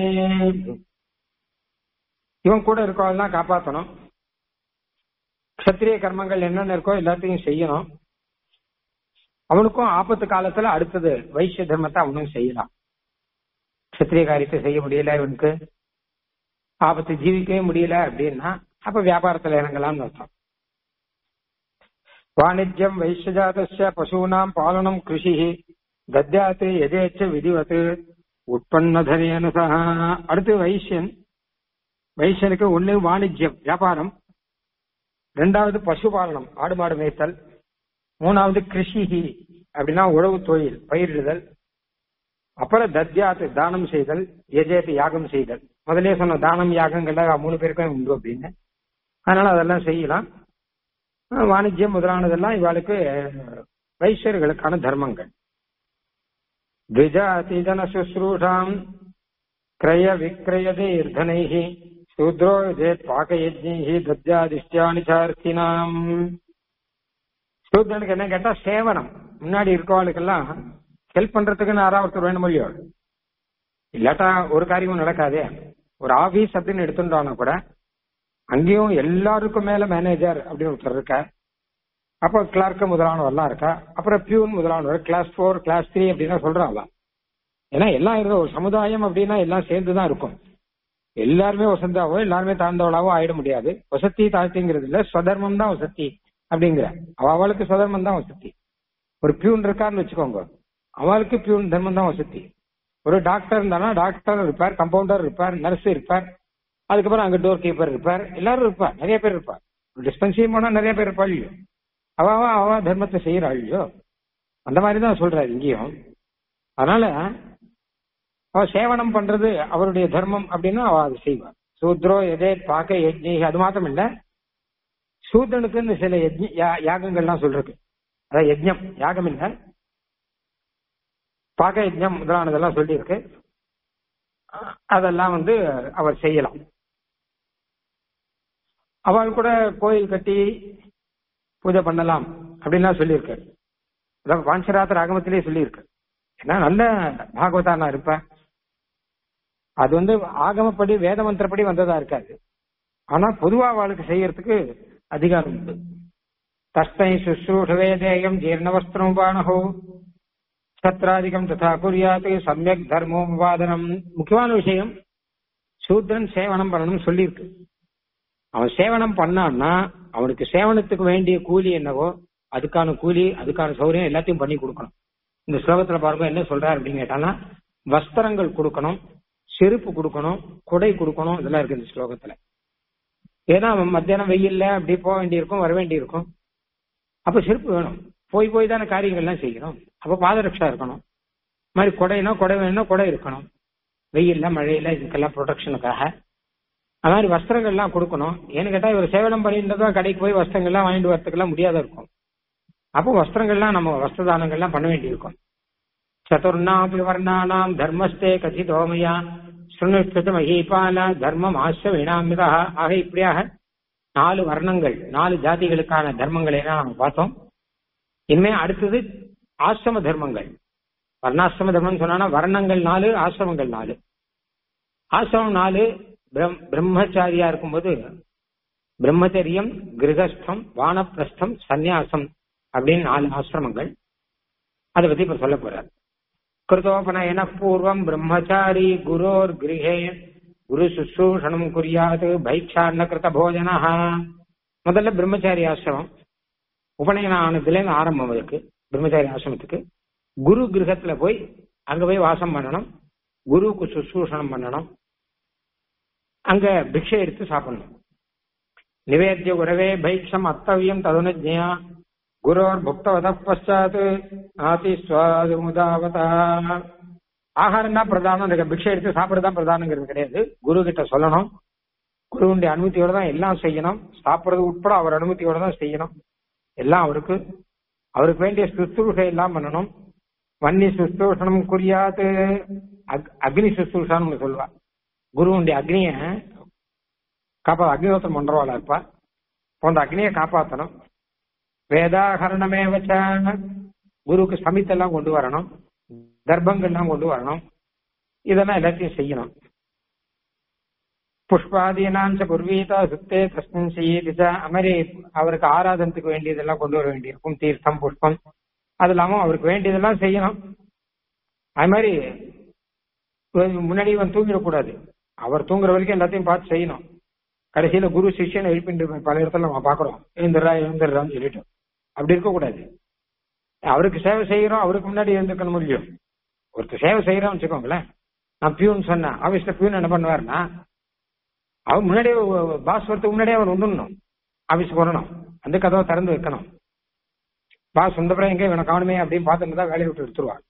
இவன் கூட இருக்கவெல்லாம் காப்பாற்றணும் க்ஷத்ரிய கர்மங்கள் என்னென்ன இருக்கோ எல்லாத்தையும் செய்யணும் அவனுக்கும் ஆபத்து காலத்துல அடுத்தது வைசிய தர்மத்தை அவனும் செய்யலாம் கத்திரிய காரியத்தை செய்ய முடியல இவனுக்கு ஆபத்து ஜீவிக்கவே முடியல அப்படின்னா அப்ப வியாபாரத்துல இறங்கலாம்னு அர்த்தம் வாணிஜ்யம் வைஷ்யஜாதஸ்ய பசூனாம் பாலனம் கிருஷி தத்யாத்து எதேச்ச விதிவத்து உட்பன்னதனேன சக அடுத்து வைஷ்யன் வைஷ்யனுக்கு ஒண்ணு வாணிஜ்யம் வியாபாரம் ரெண்டாவது பசுபாலனம் ஆடு மாடு மேய்த்தல் மூணாவது கிருஷிஹி அப்படின்னா உழவு தொழில் பயிரிடுதல் அப்புறம் தத்யாத்து தானம் செய்தல் எஜேத்து யாகம் செய்தல் முதலே சொன்ன தானம் யாகங்கள்ல மூணு பேருக்கும் உண்டு அப்படின்னு அதனால அதெல்லாம் செய்யலாம் வாணிஜ்யம் முதலானதெல்லாம் இவாளுக்கு வைசியர்களுக்கான தர்மங்கள் द्विजातिजन शुश्रूषाम् क्रय विक्रय दीर्घनैः शूद्रो यजेत् पाकयज्ञैः दद्यादिष्ट्यानि சார்த்தினாம் சூத்ரனுக்கு என்ன கேட்டா சேவனம் முன்னாடி இருக்கவளுக்கெல்லாம் ஹெல்ப் பண்றதுக்குன்னு யாராவது ஒருத்தர் வேணும் இல்லையோ இல்லாட்டா ஒரு காரியமும் நடக்காதே ஒரு ஆபீஸ் அப்படின்னு எடுத்துட்டோம்னா கூட அங்கேயும் எல்லாருக்கும் மேல மேனேஜர் அப்படின்னு ஒருத்தர் இருக்க அப்போ கிளார்க் முதலானவர்லாம் இருக்கா அப்புறம் பியூன் முதலானவர் கிளாஸ் ஃபோர் கிளாஸ் த்ரீ அப்படின்னா சொல்றாங்களா ஏன்னா எல்லாம் இருக்க ஒரு சமுதாயம் அப்படின்னா எல்லாம் சேர்ந்து தான் இருக்கும் எல்லாருமே வசந்தாவோ எல்லாருமே தாழ்ந்தவளாவோ ஆயிட முடியாது வசதி தாழ்த்திங்கிறது இல்ல ஸ்வதர்மம் தான் வசதி அப்படிங்கிற அவ அவளுக்கு ஸ்வதர்மம் தான் வசதி ஒரு பியூன் இருக்காருன்னு வச்சுக்கோங்க அவளுக்கு பியூன் தர்மம் தான் வசதி ஒரு டாக்டர் இருந்தானா டாக்டர் இருப்பார் கம்பவுண்டர் இருப்பார் நர்ஸ் இருப்பார் அதுக்கப்புறம் அங்க டோர் கீப்பர் இருப்பார் எல்லாரும் இருப்பார் நிறைய பேர் இருப்பார் டிஸ்பென்சரி போனா நிறைய பேர் இருப்பாள் இல்லையோ அவ அவ அவ தர்மத்தை செய்யறாள் இல்லையோ அந்த மாதிரி தான் சொல்றாரு இங்கேயும் அதனால அவ சேவனம் பண்றது அவருடைய தர்மம் அப்படின்னா அவ அதை செய்வார் சூத்ரோ எதே பாக்க யஜ்ஞி அது மாத்திரம் இல்ல சூத்ரனுக்குன்னு சில யஜ்ஞ யா- யாகங்கள்லாம் சொல்றது அதான் யஜ்ஞம் யாகம் இல்ல பாக்க யஜ்ஞம் முதலானதெல்லாம் சொல்லியிருக்கு அஹ் அதெல்லாம் வந்து அவர் செய்யலாம் அவள் கூட கோயில் கட்டி பூஜை பண்ணலாம் அப்படின்லாம் சொல்லியிருக்கு அதான் பாஞ்சராத்திர ஆகமத்திலே சொல்லியிருக்கு ஏன்னா நல்ல பாகவதா நான் இருப்பேன் அது வந்து ஆகமப்படி வேத மந்திரப்படி வந்ததா இருக்காது ஆனா பொதுவா அவளுக்கு செய்யறதுக்கு அதிகாரம் உண்டு தஸ்மை சுশ্ரூஷவே தேயம் ஜீர்ணவஸ்திரம் பானஹோ சத்ராதிகம் ததா குறியாத்து சமயக் தர்மோபாதனம் முக்கியமான விஷயம் சூத்ரன் சேவனம் பண்ணணும் சொல்லியிருக்கு அவன் சேவனம் பண்ணான்னா அவனுக்கு சேவனத்துக்கு வேண்டிய கூலி என்னவோ அதுக்கான கூலி அதுக்கான சௌகரியம் எல்லாத்தையும் பண்ணி கொடுக்கணும் இந்த ஸ்லோகத்துல பாருங்க என்ன சொல்றாரு அப்படின்னு கேட்டானா வஸ்திரங்கள் கொடுக்கணும் செருப்பு கொடுக்கணும் குடை கொடுக்கணும் இதெல்லாம் இருக்கு இந்த ஸ்லோகத்துல ஏன்னா அவன் மத்தியானம் வெயில்ல அப்படி போக வேண்டியிருக்கும் வர வேண்டியிருக்கும் அப்ப செருப்பு வேணும் போய் போய் தானே காரியங்கள்லாம் செய்யணும் அப்ப பாதரட்சா இருக்கணும் இது மாதிரி குடைனா குடை வேணும்னா குடை இருக்கணும் வெயில்ல மழையில இதுக்கெல்லாம் ப்ரொடெக்ஷனுக்காக அது மாதிரி வஸ்திரங்கள்லாம் கொடுக்கணும் ஏன்னு கேட்டா இவர் சேவனம் பண்ணிட்டு தான் கடைக்கு போய் வஸ்திரங்கள்லாம் வாங்கிட்டு வரதுக்கெல்லாம் முடியாத இருக்கும் அப்போ வஸ்திரங்கள்லாம் நம்ம வஸ்திரதானங்கள்லாம் பண்ண வேண்டியிருக்கும் சதுர்ணாபி வர்ணானாம் தர்மஸ்தே கதிதோமயா சுனிஷ்டித மகீபால தர்மம் ஆச வீணாமிதா ஆக இப்படியாக நாலு வர்ணங்கள் நாலு ஜாதிகளுக்கான தர்மங்களை எல்லாம் நம்ம பார்த்தோம் இனிமே அடுத்தது ஆசிரம தர்மங்கள் வர்ணாசிரம தர்மம் சொன்னா வர்ணங்கள் நாலு ஆசிரமங்கள் நாலு ஆசிரமம் நாலு பிரம்- பிரம்மச்சாரியா இருக்கும்போது பிரம்மச்சரியம் கிரகஸ்தம் வானப்பிரஸ்தம் சந்நியாசம் அப்படின்னு நாலு ஆசிரமங்கள் அதை பத்தி இப்ப சொல்ல போறார் கிருதோபனயன பூர்வம் பிரம்மச்சாரி குரோர் கிரகே குரு சுசூஷணம் குறியாது பைக்ஷான்ன கிருத போஜனா முதல்ல பிரம்மச்சாரி ஆசிரமம் உபநயனம் ஆனதுல இருந்து ஆரம்பம் இருக்கு பிரம்மச்சாரி ஆசிரமத்துக்கு குரு கிரகத்துல போய் அங்க போய் வாசம் பண்ணணும் குருவுக்கு சுசூஷணம் பண்ணணும் அங்க பிக்ஷை எடுத்து சாப்பிடணும் நிவேத்திய குரவே பைக்ஷம் அத்தவியம் ததுனஜ்யா குரோர் புக்தவத பஷாத் ஆதி சுவாது முதாவதா ஆகாரம் தான் பிரதானம் அந்த பிக்ஷை எடுத்து சாப்பிடுறதுதான் பிரதானங்கிறது கிடையாது குரு கிட்ட சொல்லணும் குருவுடைய அனுமதியோட தான் எல்லாம் செய்யணும் சாப்பிடுறது உட்பட அவர் அனுமதியோட தான் செய்யணும் எல்லாம் அவருக்கு அவருக்கு வேண்டிய சுஸ்தூஷை எல்லாம் பண்ணணும் வன்னி சுஸ்தூஷணம் குறியாது அக்னி சுஸ்தூஷான்னு சொல்லுவா குருவுடைய அக்னிய காப்பா அக்னிஹோத்திரம் பண்றவாளா இருப்பா போன்ற அக்னியை காப்பாற்றணும் வேதாகரணமே வச்ச குருவுக்கு சமித்தெல்லாம் கொண்டு வரணும் தர்ப்பங்கள்லாம் கொண்டு வரணும் இதெல்லாம் எல்லாத்தையும் செய்யணும் புஷ்பாதீனாஞ்ச குர்வீதா சுத்தே தஸ்மின் செய்யீதிச்ச அமரி அவருக்கு ஆராதனத்துக்கு வேண்டியதெல்லாம் கொண்டு வர வேண்டியிருக்கும் தீர்த்தம் புஷ்பம் அது இல்லாம அவருக்கு வேண்டியதெல்லாம் செய்யணும் அது மாதிரி முன்னாடி இவன் தூங்கிடக்கூடாது அவர் தூங்குற வரைக்கும் எல்லாத்தையும் பார்த்து செய்யணும் கடைசியில குரு சிஷ்யனை எழுப்பிட்டு பல இடத்துல நம்ம பாக்குறோம் எழுந்துடுறா எழுந்துடுறான்னு சொல்லிட்டு அப்படி இருக்கக்கூடாது அவருக்கு சேவை செய்யறோம் அவருக்கு முன்னாடி எழுந்துக்கணும் முடியும் ஒருத்தர் சேவை செய்யறோம் வச்சுக்கோங்களேன் நான் பியூன் சொன்னேன் ஆபீஸ்ல பியூன் என்ன பண்ணுவாருன்னா அவர் முன்னாடியே பாஸ் வரத்துக்கு முன்னாடியே அவர் வந்துடணும் ஆபீஸ்க்கு வரணும் அந்த கதவை திறந்து வைக்கணும் பாஸ் வந்தப்புறம் எங்க இவனை காணுமே அப்படின்னு பார்த்துட்டு தான் வேலையை விட்டு எடுத்துருவார்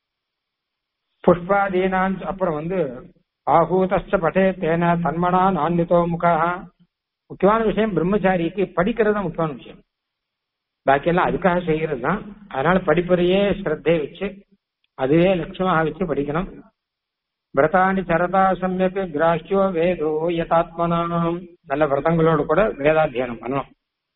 புஷ்பாதீனான் அப்புறம் வந்து ஆகூதச்ச பட்டே தேன தன்மனா நான்யதோ முகா முக்கியமான விஷயம் பிரம்மச்சாரிக்கு படிக்கிறது தான் முக்கியமான விஷயம் பாக்கியெல்லாம் அதுக்காக செய்கிறது தான் அதனால படிப்பறையே ஸ்ரத்தை வச்சு அதுவே லட்சமாக வச்சு படிக்கணும் விரதானி சரதா சமயத்து கிராஹ்யோ வேதோ யதாத்மனாம் நல்ல விரதங்களோடு கூட வேதாத்தியனம் பண்ணணும்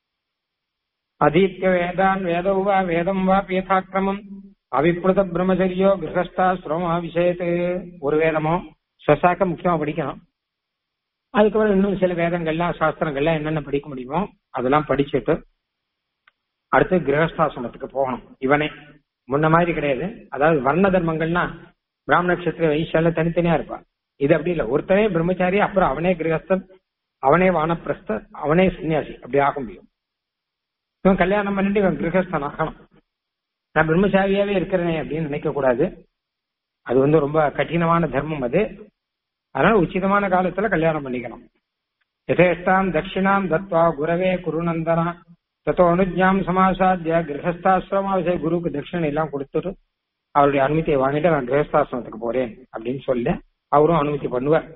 அதீத்திய வேதான் வேதோ வா வேதம் வா பீதாக்கிரமம் அவிப்ருத பிரம்மச்சரியோ கிரகஸ்தாசிரமம் விஷயத்து ஒரு வேதமோ ஸ்வசாக்க முக்கியமா படிக்கணும் அதுக்கப்புறம் இன்னும் சில வேதங்கள்லாம் சாஸ்திரங்கள்லாம் என்னென்ன படிக்க முடியுமோ அதெல்லாம் படிச்சுட்டு அடுத்து கிரகஸ்தாசிரமத்துக்கு போகணும் இவனே முன்ன மாதிரி கிடையாது அதாவது வர்ண தர்மங்கள்னா பிராமண நட்சத்திர வைசால தனித்தனியா இருப்பான் இது அப்படி இல்லை ஒருத்தனே பிரம்மச்சாரி அப்புறம் அவனே கிரகஸ்தன் அவனே வானப்பிரஸ்த அவனே சன்னியாசி அப்படி ஆக முடியும் இவன் கல்யாணம் பண்ணிட்டு இவன் கிரகஸ்தன் ஆகணும் நான் பிரம்மச்சாரியாவே இருக்கிறேனே அப்படின்னு நினைக்க கூடாது அது வந்து ரொம்ப கடினமான தர்மம் அது அதனால உச்சிதமான காலத்துல கல்யாணம் பண்ணிக்கணும் யதேஷ்டாம் தட்சிணாம் தத்வா குரவே குருநந்தனா தத்தோ அனுஜாம் சமாசாத்திய கிரகஸ்தாசிரமாவிசை குருக்கு தட்சிணை எல்லாம் கொடுத்துட்டு அவருடைய அனுமதியை வாங்கிட்டு நான் கிரகஸ்தாசிரமத்துக்கு போறேன் அப்படின்னு சொல்ல அவரும் அனுமதி பண்ணுவார்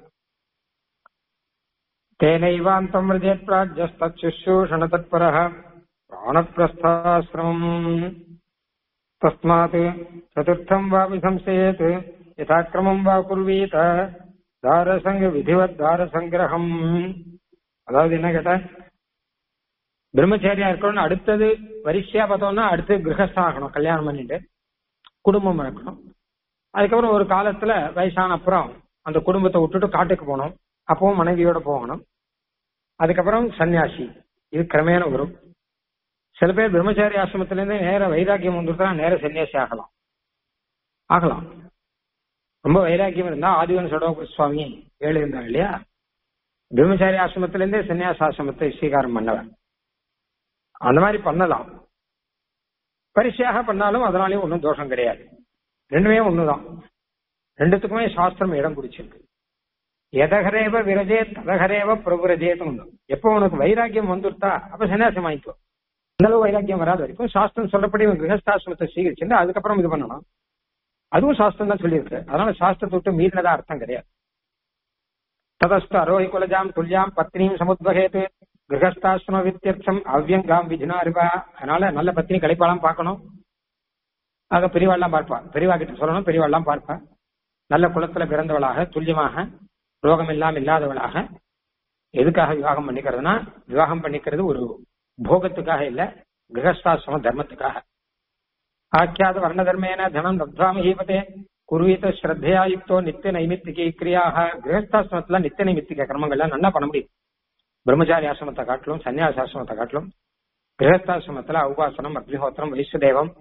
தேனைவாந்தம் விரஜேத் பிராஜ்யஸ்தூஷண தத்பர பிராணப்பிரஸ்தாசிரமம் தஸ்மாத் சதுர்த்தம் வாபி சம்சயேத் யதாக்கிரமம் வா குர்வீத தாரசங்க விதிவத் தாரசங்கிரகம் அதாவது என்ன கேட்டா பிரம்மச்சாரியா இருக்கணும்னு அடுத்தது வரிசையா பார்த்தோம்னா அடுத்து கிரகஸ்தான் ஆகணும் கல்யாணம் பண்ணிட்டு குடும்பம் இருக்கணும் அதுக்கப்புறம் ஒரு காலத்துல வயசான அப்புறம் அந்த குடும்பத்தை விட்டுட்டு காட்டுக்கு போகணும் அப்பவும் மனைவியோட போகணும் அதுக்கப்புறம் சன்னியாசி இது கிரமேண வரும் சில பேர் பிரம்மச்சாரி ஆசிரமத்திலிருந்து நேர வைராக்கியம் வந்துட்டா நேர சன்னியாசி ஆகலாம் ஆகலாம் ரொம்ப வைராக்கியம் இருந்தா ஆதிவன் சடோப சுவாமி ஏழு இருந்தார் இல்லையா பிரம்மச்சாரி ஆசிரமத்திலிருந்தே சன்னியாச ஆசிரமத்தை ஸ்வீகாரம் பண்ணவர் அந்த மாதிரி பண்ணலாம் பரிசையாக பண்ணாலும் அதனாலேயும் ஒன்றும் தோஷம் கிடையாது ரெண்டுமே ஒண்ணுதான் ரெண்டுத்துக்குமே சாஸ்திரம் இடம் பிடிச்சிருக்கு எதகரேவ விரஜே ததகரேவ பிரபுரஜேன்னு எப்போ உனக்கு வைராக்கியம் வந்துட்டா அப்ப சன்னியாசம் வாங்கிக்கோ அந்த அளவு வைராக்கியம் வராத வரைக்கும் சாஸ்திரம் சொல்றபடி இவன் கிரகஸ்தாசிரமத்தை சீகரிச்சுட்டு அதுக்கப்புறம் இது பண்ணணும் அதுவும் சாஸ்திரம் தான் சொல்லியிருக்கு அதனால சாஸ்திரத்தை விட்டு மீறினதா அர்த்தம் கிடையாது ததஸ்து அரோஹி குலஜாம் துல்யாம் பத்னியும் சமுத்வகேத்து கிரகஸ்தாசிரம வித்தியர்த்தம் அவ்யங்காம் விதினா இருப்பா அதனால நல்ல பத்தினி கழிப்பாலாம் பார்க்கணும் ஆக பெரியவாள்லாம் பார்ப்பா பெரியவா கிட்ட சொல்லணும் பெரியவாள்லாம் பார்ப்பா நல்ல குலத்துல பிறந்தவளாக துல்லியமாக ரோகம் எல்லாம் இல்லாதவளாக எதுக்காக விவாகம் பண்ணிக்கிறதுனா விவாகம் பண்ணிக்கிறது ஒரு போகத்துக்காக இல்ல கிரகஸ்தாசிரம தர்மத்துக்காக ஆக்கியாத வர்ண தர்மேன தனம் லப்தாமஹீபதே குருவீத ஸ்ரத்தையா யுக்தோ நித்திய நைமித்திகை கிரியாக கிரகஸ்தாசிரமத்துல நித்திய நைமித்திக கர்மங்கள்லாம் நல்லா பண்ண முடியும் பிரம்மச்சாரி ஆசிரமத்தை காட்டிலும் சன்னியாச ஆசிரமத்தை காட்டிலும் கிரகஸ்தாசிரமத்துல உபாசனம் அக்னிஹோத்திரம் வைசுதேவம்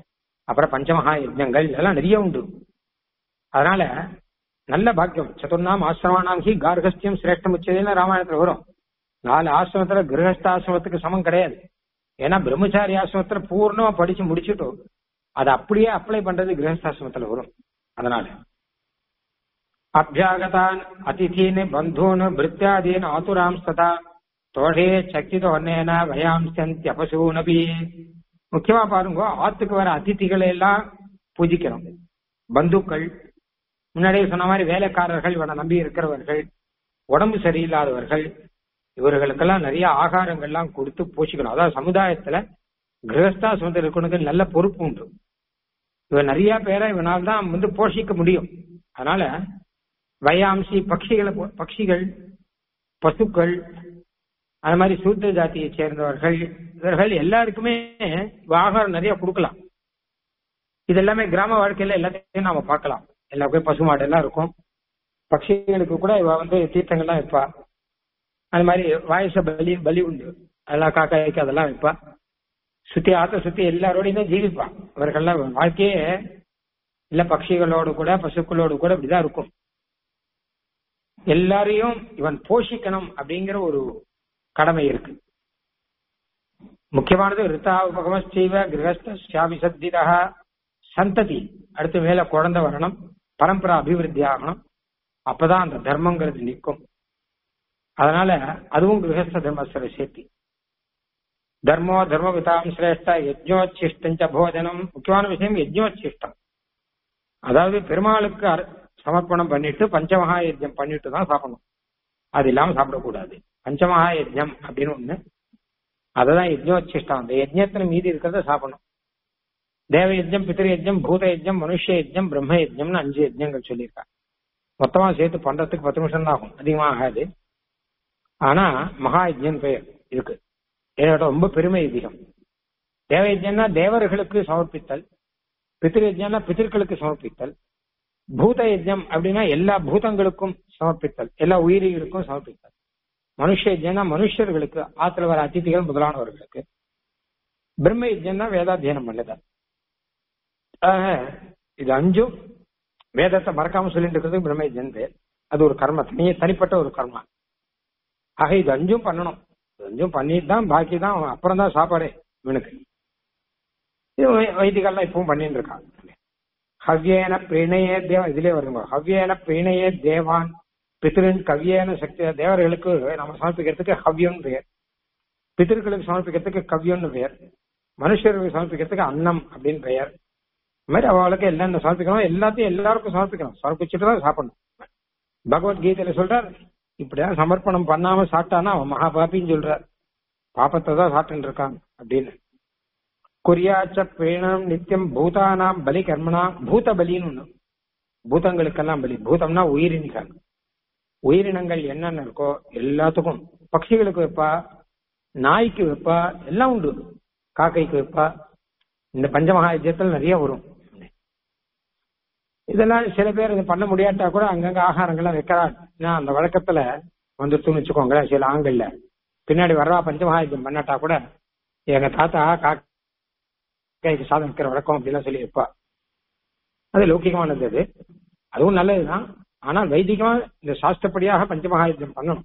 அப்புறம் பஞ்சமகா யஜ்ஞங்கள் இதெல்லாம் நிறைய உண்டு அதனால நல்ல பாக்கியம் சதுர்ணாம் ஆசிரமானாம் ஹி கார்கஸ்தியம் சிரேஷ்டம் உச்சதுன்னு ராமாயணத்துல வரும் நாலு ஆசிரமத்துல கிரகஸ்தாசிரமத்துக்கு சமம் கிடையாது ஏன்னா பிரம்மச்சாரி ஆசிரமத்துல பூர்ணமா படிச்சு முடிச்சுட்டோம் அதை அப்படியே அப்ளை பண்றது கிரகஸ்தாசிரமத்துல வரும் அதனால அபியாகதான் அதிதீன் பந்தூன் பிருத்தியாதீன் ஆதுராம் ததா தோஷே சக்கிதோன்னேன வயாம்சந்தி அபசூனபி முக்கியமா பாருங்க ஆத்துக்கு வர அதிதிகளை எல்லாம் பூஜிக்கணும் பந்துக்கள் முன்னாடியே சொன்ன மாதிரி வேலைக்காரர்கள் இவனை நம்பி இருக்கிறவர்கள் உடம்பு சரியில்லாதவர்கள் இவர்களுக்கெல்லாம் நிறைய ஆகாரங்கள்லாம் கொடுத்து போஷிக்கணும் அதாவது சமுதாயத்துல கிரகஸ்தாசிரமத்தில் இருக்கணுக்கு நல்ல பொறுப்பு உண்டு இவன் நிறைய பேரை இவனால் தான் வந்து போஷிக்க முடியும் அதனால வயாம்சி பட்சிகளை போ- பட்சிகள் பசுக்கள் அது மாதிரி சூத்திர ஜாதியை சேர்ந்தவர்கள் இவர்கள் எல்லாருக்குமே இவ ஆகாரம் நிறைய கொடுக்கலாம் இது எல்லாமே கிராம வாழ்க்கையில எல்லாத்தையும் நாம பார்க்கலாம் எல்லாருக்கும் பசுமாடு எல்லாம் இருக்கும் பட்சிகளுக்கு கூட இவ வந்து தீர்த்தங்கள்லாம் வைப்பா அது மாதிரி வாயச பலி பலி உண்டு அதெல்லாம் காக்காய்க்கு அதெல்லாம் வைப்பா சுத்தி ஆத்த சுத்தி எல்லாரோடையும் தான் ஜீவிப்பா இவர்கள்லாம் வாழ்க்கையே இல்ல பட்சிகளோடு கூட பசுக்களோடு கூட இப்படிதான் இருக்கும் எல்லாரையும் இவன் போஷிக்கணும் அப்படிங்கிற ஒரு கடமை இருக்கு முக்கியமானது ரிதா உபகமஸ்தீவ கிரகஸ்த சாமி சத்திதா சந்ததி அடுத்து மேல குழந்தை வரணும் பரம்பரா அபிவிருத்தி ஆகணும் அப்பதான் அந்த தர்மங்கிறது நிற்கும் அதனால அதுவும் கிரகஸ்த தர்மஸ்வர சேர்த்தி தர்மோ தர்மபிதாம் சிரேஷ்ட யஜ்ஞோச்சிஷ்டஞ்ச போஜனம் முக்கியமான விஷயம் யஜ்ஞோச்சிஷ்டம் அதாவது பெருமாளுக்கு அர்- சமர்ப்பணம் பண்ணிட்டு பஞ்சமகா யஜ்ஞம் பண்ணிட்டு தான் சாப்பிடணும் அது இல்லாம சாப்பிடக்கூடாது பஞ்சமகா யஜ்ஞம் அப்படின்னு ஒண்ணு அததான் யஜ்ஞோச்சிஷ்டம் அந்த யஜ்ஞத்துல மீதி இருக்கிறத சாப்பிடணும் தேவ யஜ்ஞம் பித்திரு யஜ்ஞம் பூத யஜ்ஞம் மனுஷ யஜ்ஞம் பிரம்ம யஜ்ஞம்னு அஞ்சு யஜ்ஞங்கள் சொல்லியிருக்காங்க மொத்தமா சேர்த்து பண்றதுக்கு பத்து நிமிஷம் தான் ஆகும் அதிகமா ஆகாது ஆனா மகா யஜ்ஞம் பெயர் இருக்கு என்னோட ரொம்ப பெருமை அதிகம் தேவ யஜ்ஞம்னா தேவர்களுக்கு சமர்ப்பித்தல் பித்திரு யஜ்ஞம்னா பித்திருக்களுக்கு சமர்ப்பித்தல் பூத யஜ்ஞம் அப்படின்னா எல்லா பூதங்களுக்கும் சமர்ப்பித்தல் எல்லா உயிரிகளுக்கும் சமர்ப்பித்தல் மனுஷ யஜ்ஞம்னா மனுஷர்களுக்கு ஆத்துல வர அதிதிகள் முதலானவர்களுக்கு பிரம்ம யஜ்ஞம்னா வேதாத்தியனம் பண்ணுதல் ஆக, இது அஞ்சும் வேதத்தை மறக்காம சொல்லிட்டு இருக்கிறது பிரம்ம யஜ்ஞம் பேர் அது ஒரு கர்ம தனி தனிப்பட்ட ஒரு கர்மா ஆக இது அஞ்சும் பண்ணணும் இது அஞ்சும் பண்ணிட்டு தான் பாக்கி தான் அப்புறம் தான் சாப்பாடே இவனுக்கு இது வை- வைதிகள்லாம் இப்பவும் பண்ணிட்டு இருக்காங்க ஹவ்யேன பிரீணையே தேவ இதுலயே வருங்க ஹவ்யேன பிரீணையே தேவான் பித்திருன் கவ்யேன சக்தி தேவர்களுக்கு நம்ம சமர்ப்பிக்கிறதுக்கு ஹவ்யம்னு பெயர் பித்திருக்களுக்கு சமர்ப்பிக்கிறதுக்கு கவ்யம்னு பெயர் மனுஷர்களுக்கு சமர்ப்பிக்கிறதுக்கு அன்னம் அப்படின்னு பெயர் இந்த மாதிரி அவளுக்கு எல்லாம் சமர்ப்பிக்கணும் எல்லாத்தையும் எல்லாருக்கும் சமர்ப்பிக்கணும் சமர்ப்பிச்சுட்டு தான் சாப்பிடணும் பகவத்கீதையில சொல்றார் இப்படிதான் சமர்ப்பணம் பண்ணாம சாப்பிட்டானா அவன் மகா பாப்பின்னு சொல்றார் பாப்பத்தை தான் சாப்பிட்டு இருக்கான் அப்படின்னு குறியாச்ச பிரேணம் நித்தியம் பூதானாம் பலி கர்மனா பூத பலின்னு ஒண்ணு பூதங்களுக்கெல்லாம் பலி பூதம்னா உயிரினங்கள் உயிரினங்கள் என்னென்ன இருக்கோ எல்லாத்துக்கும் பட்சிகளுக்கு வைப்பா நாய்க்கு வைப்பா எல்லாம் உண்டு காக்கைக்கு வைப்பா இந்த பஞ்சமகாயுஜத்தில் நிறைய வரும் இதெல்லாம் சில பேர் இது பண்ண முடியாட்டா கூட அங்கங்க ஆகாரங்கள்லாம் வைக்கிறாங்க ஏன்னா அந்த வழக்கத்துல வந்துருச்சுன்னு வச்சுக்கோங்களேன் சில ஆண்கள்ல பின்னாடி வர்றா பஞ்சமகாயுஜம் பண்ணாட்டா கூட எங்க தாத்தா காக்கைக்கு சாதம் வைக்கிற வழக்கம் அப்படிலாம் சொல்லி வைப்பா அது லௌகிகமானது அது அதுவும் நல்லதுதான் ஆனால் வைதிகமா இந்த சாஸ்திரப்படியாக பஞ்சமகாயுத்தம் பண்ணணும்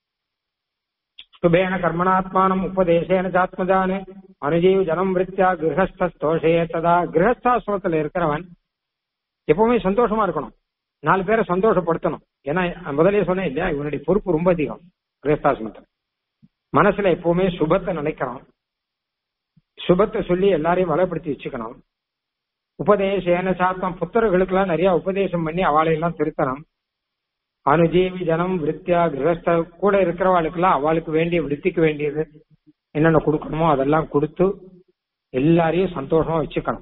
சுபேன கர்மணாத்மானம் உபதேசேன சாத்மஜானு அனுஜீவ ஜனம் விருத்தியா கிரகஸ்தோஷே ததா கிரகஸ்தாசிரமத்துல இருக்கிறவன் எப்பவுமே சந்தோஷமா இருக்கணும் நாலு பேரை சந்தோஷப்படுத்தணும் ஏன்னா முதலே சொன்னேன் இல்லையா இவனுடைய பொறுப்பு ரொம்ப அதிகம் கிரகஸ்தாசிரமத்தில் மனசுல எப்பவுமே சுபத்தை நினைக்கணும் சுபத்தை சொல்லி எல்லாரையும் வளப்படுத்தி வச்சுக்கணும் உபதேசேன சாத்தம் புத்தர்களுக்கெல்லாம் நிறைய உபதேசம் பண்ணி அவளையெல்லாம் திருத்தணும் அனுஜீவி ஜனம் விருத்தியா கிரகஸ்த கூட இருக்கிறவாளுக்கெல்லாம் அவளுக்கு வேண்டிய விருத்திக்கு வேண்டியது என்னென்ன கொடுக்கணுமோ அதெல்லாம் கொடுத்து எல்லாரையும் சந்தோஷமா வச்சுக்கணும்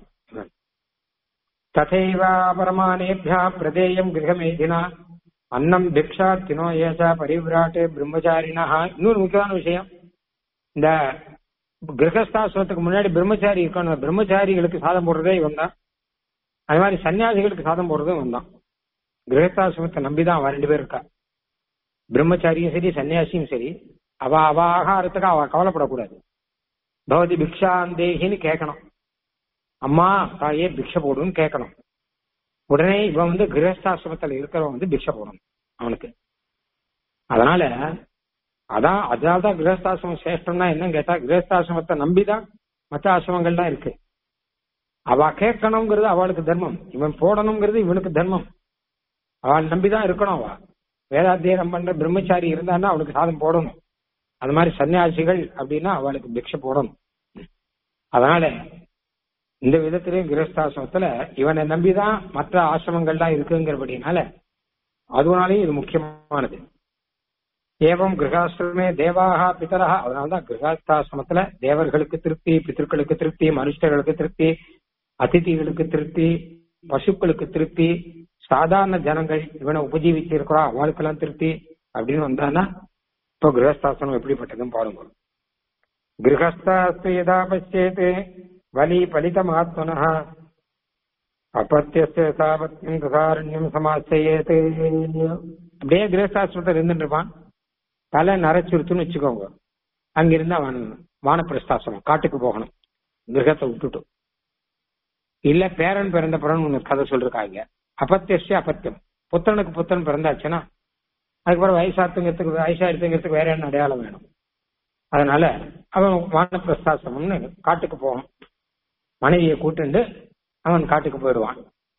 ததைவ பரமானேபியா பிரதேயம் கிரகமேதினா அன்னம் பிக்ஷார்த்தினோ ஏசா பரிவிராட்டு பிரம்மச்சாரினா இன்னொரு முக்கியமான விஷயம் இந்த கிரகஸ்தாசிரமத்துக்கு முன்னாடி பிரம்மச்சாரி இருக்கணும் பிரம்மச்சாரிகளுக்கு சாதம் போடுறதே இவன் தான் அது மாதிரி சன்னியாசிகளுக்கு சாதம் போடுறதும் இவன் தான் கிரகஸ்தாசிரமத்தை நம்பிதான் அவன் ரெண்டு பேர் இருக்கா பிரம்மச்சாரியும் சரி சன்னியாசியும் சரி அவ அவ ஆகாரத்துக்கு அவ கவலைப்படக்கூடாது பகவதி பிக்ஷாந்தேகின்னு கேட்கணும் அம்மா தாயே பிக்ஷை போடுன்னு கேட்கணும் உடனே இவன் வந்து கிரகஸ்தாசிரமத்தில் இருக்கிறவன் வந்து பிக்ஷை போடணும் அவனுக்கு அதனால அதான் அதனால தான் கிரகஸ்தாசிரமம் சிரேஷ்டம்னா என்னன்னு கேட்டா கிரகஸ்தாசிரமத்தை நம்பிதான் மற்ற ஆசிரமங்கள்லாம் இருக்கு அவ கேட்கணுங்கிறது அவளுக்கு தர்மம் இவன் போடணுங்கிறது இவனுக்கு தர்மம் அவள் நம்பிதான் இருக்கணும் அவ வேதாத்தியனம் பண்ற பிரம்மச்சாரி இருந்தான்னா அவளுக்கு சாதம் போடணும் அது மாதிரி சன்னியாசிகள் அப்படின்னா அவளுக்கு பிக்ஷை போடணும் அதனால இந்த விதத்திலையும் கிரகஸ்தாசிரமத்துல இவனை நம்பிதான் மற்ற ஆசிரமங்கள்லாம் இருக்குங்கிறபடினால அதுனாலையும் இது முக்கியமானது ஏவம் கிரகாசிரமே தேவாகா பிதரா அதனால்தான் கிரகாஸ்தாசிரமத்துல தேவர்களுக்கு திருப்தி பித்தர்களுக்கு திருப்தி மனுஷர்களுக்கு திருப்தி அதிதிகளுக்கு திருப்தி பசுக்களுக்கு திருப்தி சாதாரண ஜனங்கள் இவனை உபஜீவிச்சு இருக்கிறோம் அவளுக்கெல்லாம் திருப்தி அப்படின்னு வந்தானா இப்போ கிரகஸ்தாசிரமம் எப்படிப்பட்டதுன்னு பாருங்க கிரகஸ்தாஸ்து யதா பசியேத் வலி பலிதமாத்மன அப்பத்தியஸ்ய சாபத்தியம் கிரகாரண்யம் சமாசையேத் அப்படியே கிரகஸ்தாசிரமத்தில் இருந்துட்டு இருப்பான் தலை நரைச்சுருத்துன்னு வச்சுக்கோங்க அங்கிருந்து அவன் வானப்பிரஸ்தாசிரமம் காட்டுக்கு போகணும் கிரகத்தை விட்டுட்டு இல்ல பேரன் பிறந்த பிறன் ஒண்ணு கதை சொல்றாங்க அப்பத்தியஸ்ய அப்பத்தியம் புத்தனுக்கு புத்தன் பிறந்தாச்சுன்னா அதுக்கப்புறம் வயசாத்துங்கிறதுக்கு வயசாயிருத்துங்கிறதுக்கு வேற என்ன அடையாளம் வேணும் அதனால அவன் வானப்பிரஸ்தாசிரமம்னு காட்டுக்கு போவான் மனைவியை கூட்டுண்டு அவன் காட்டுக்கு போயிடுவான்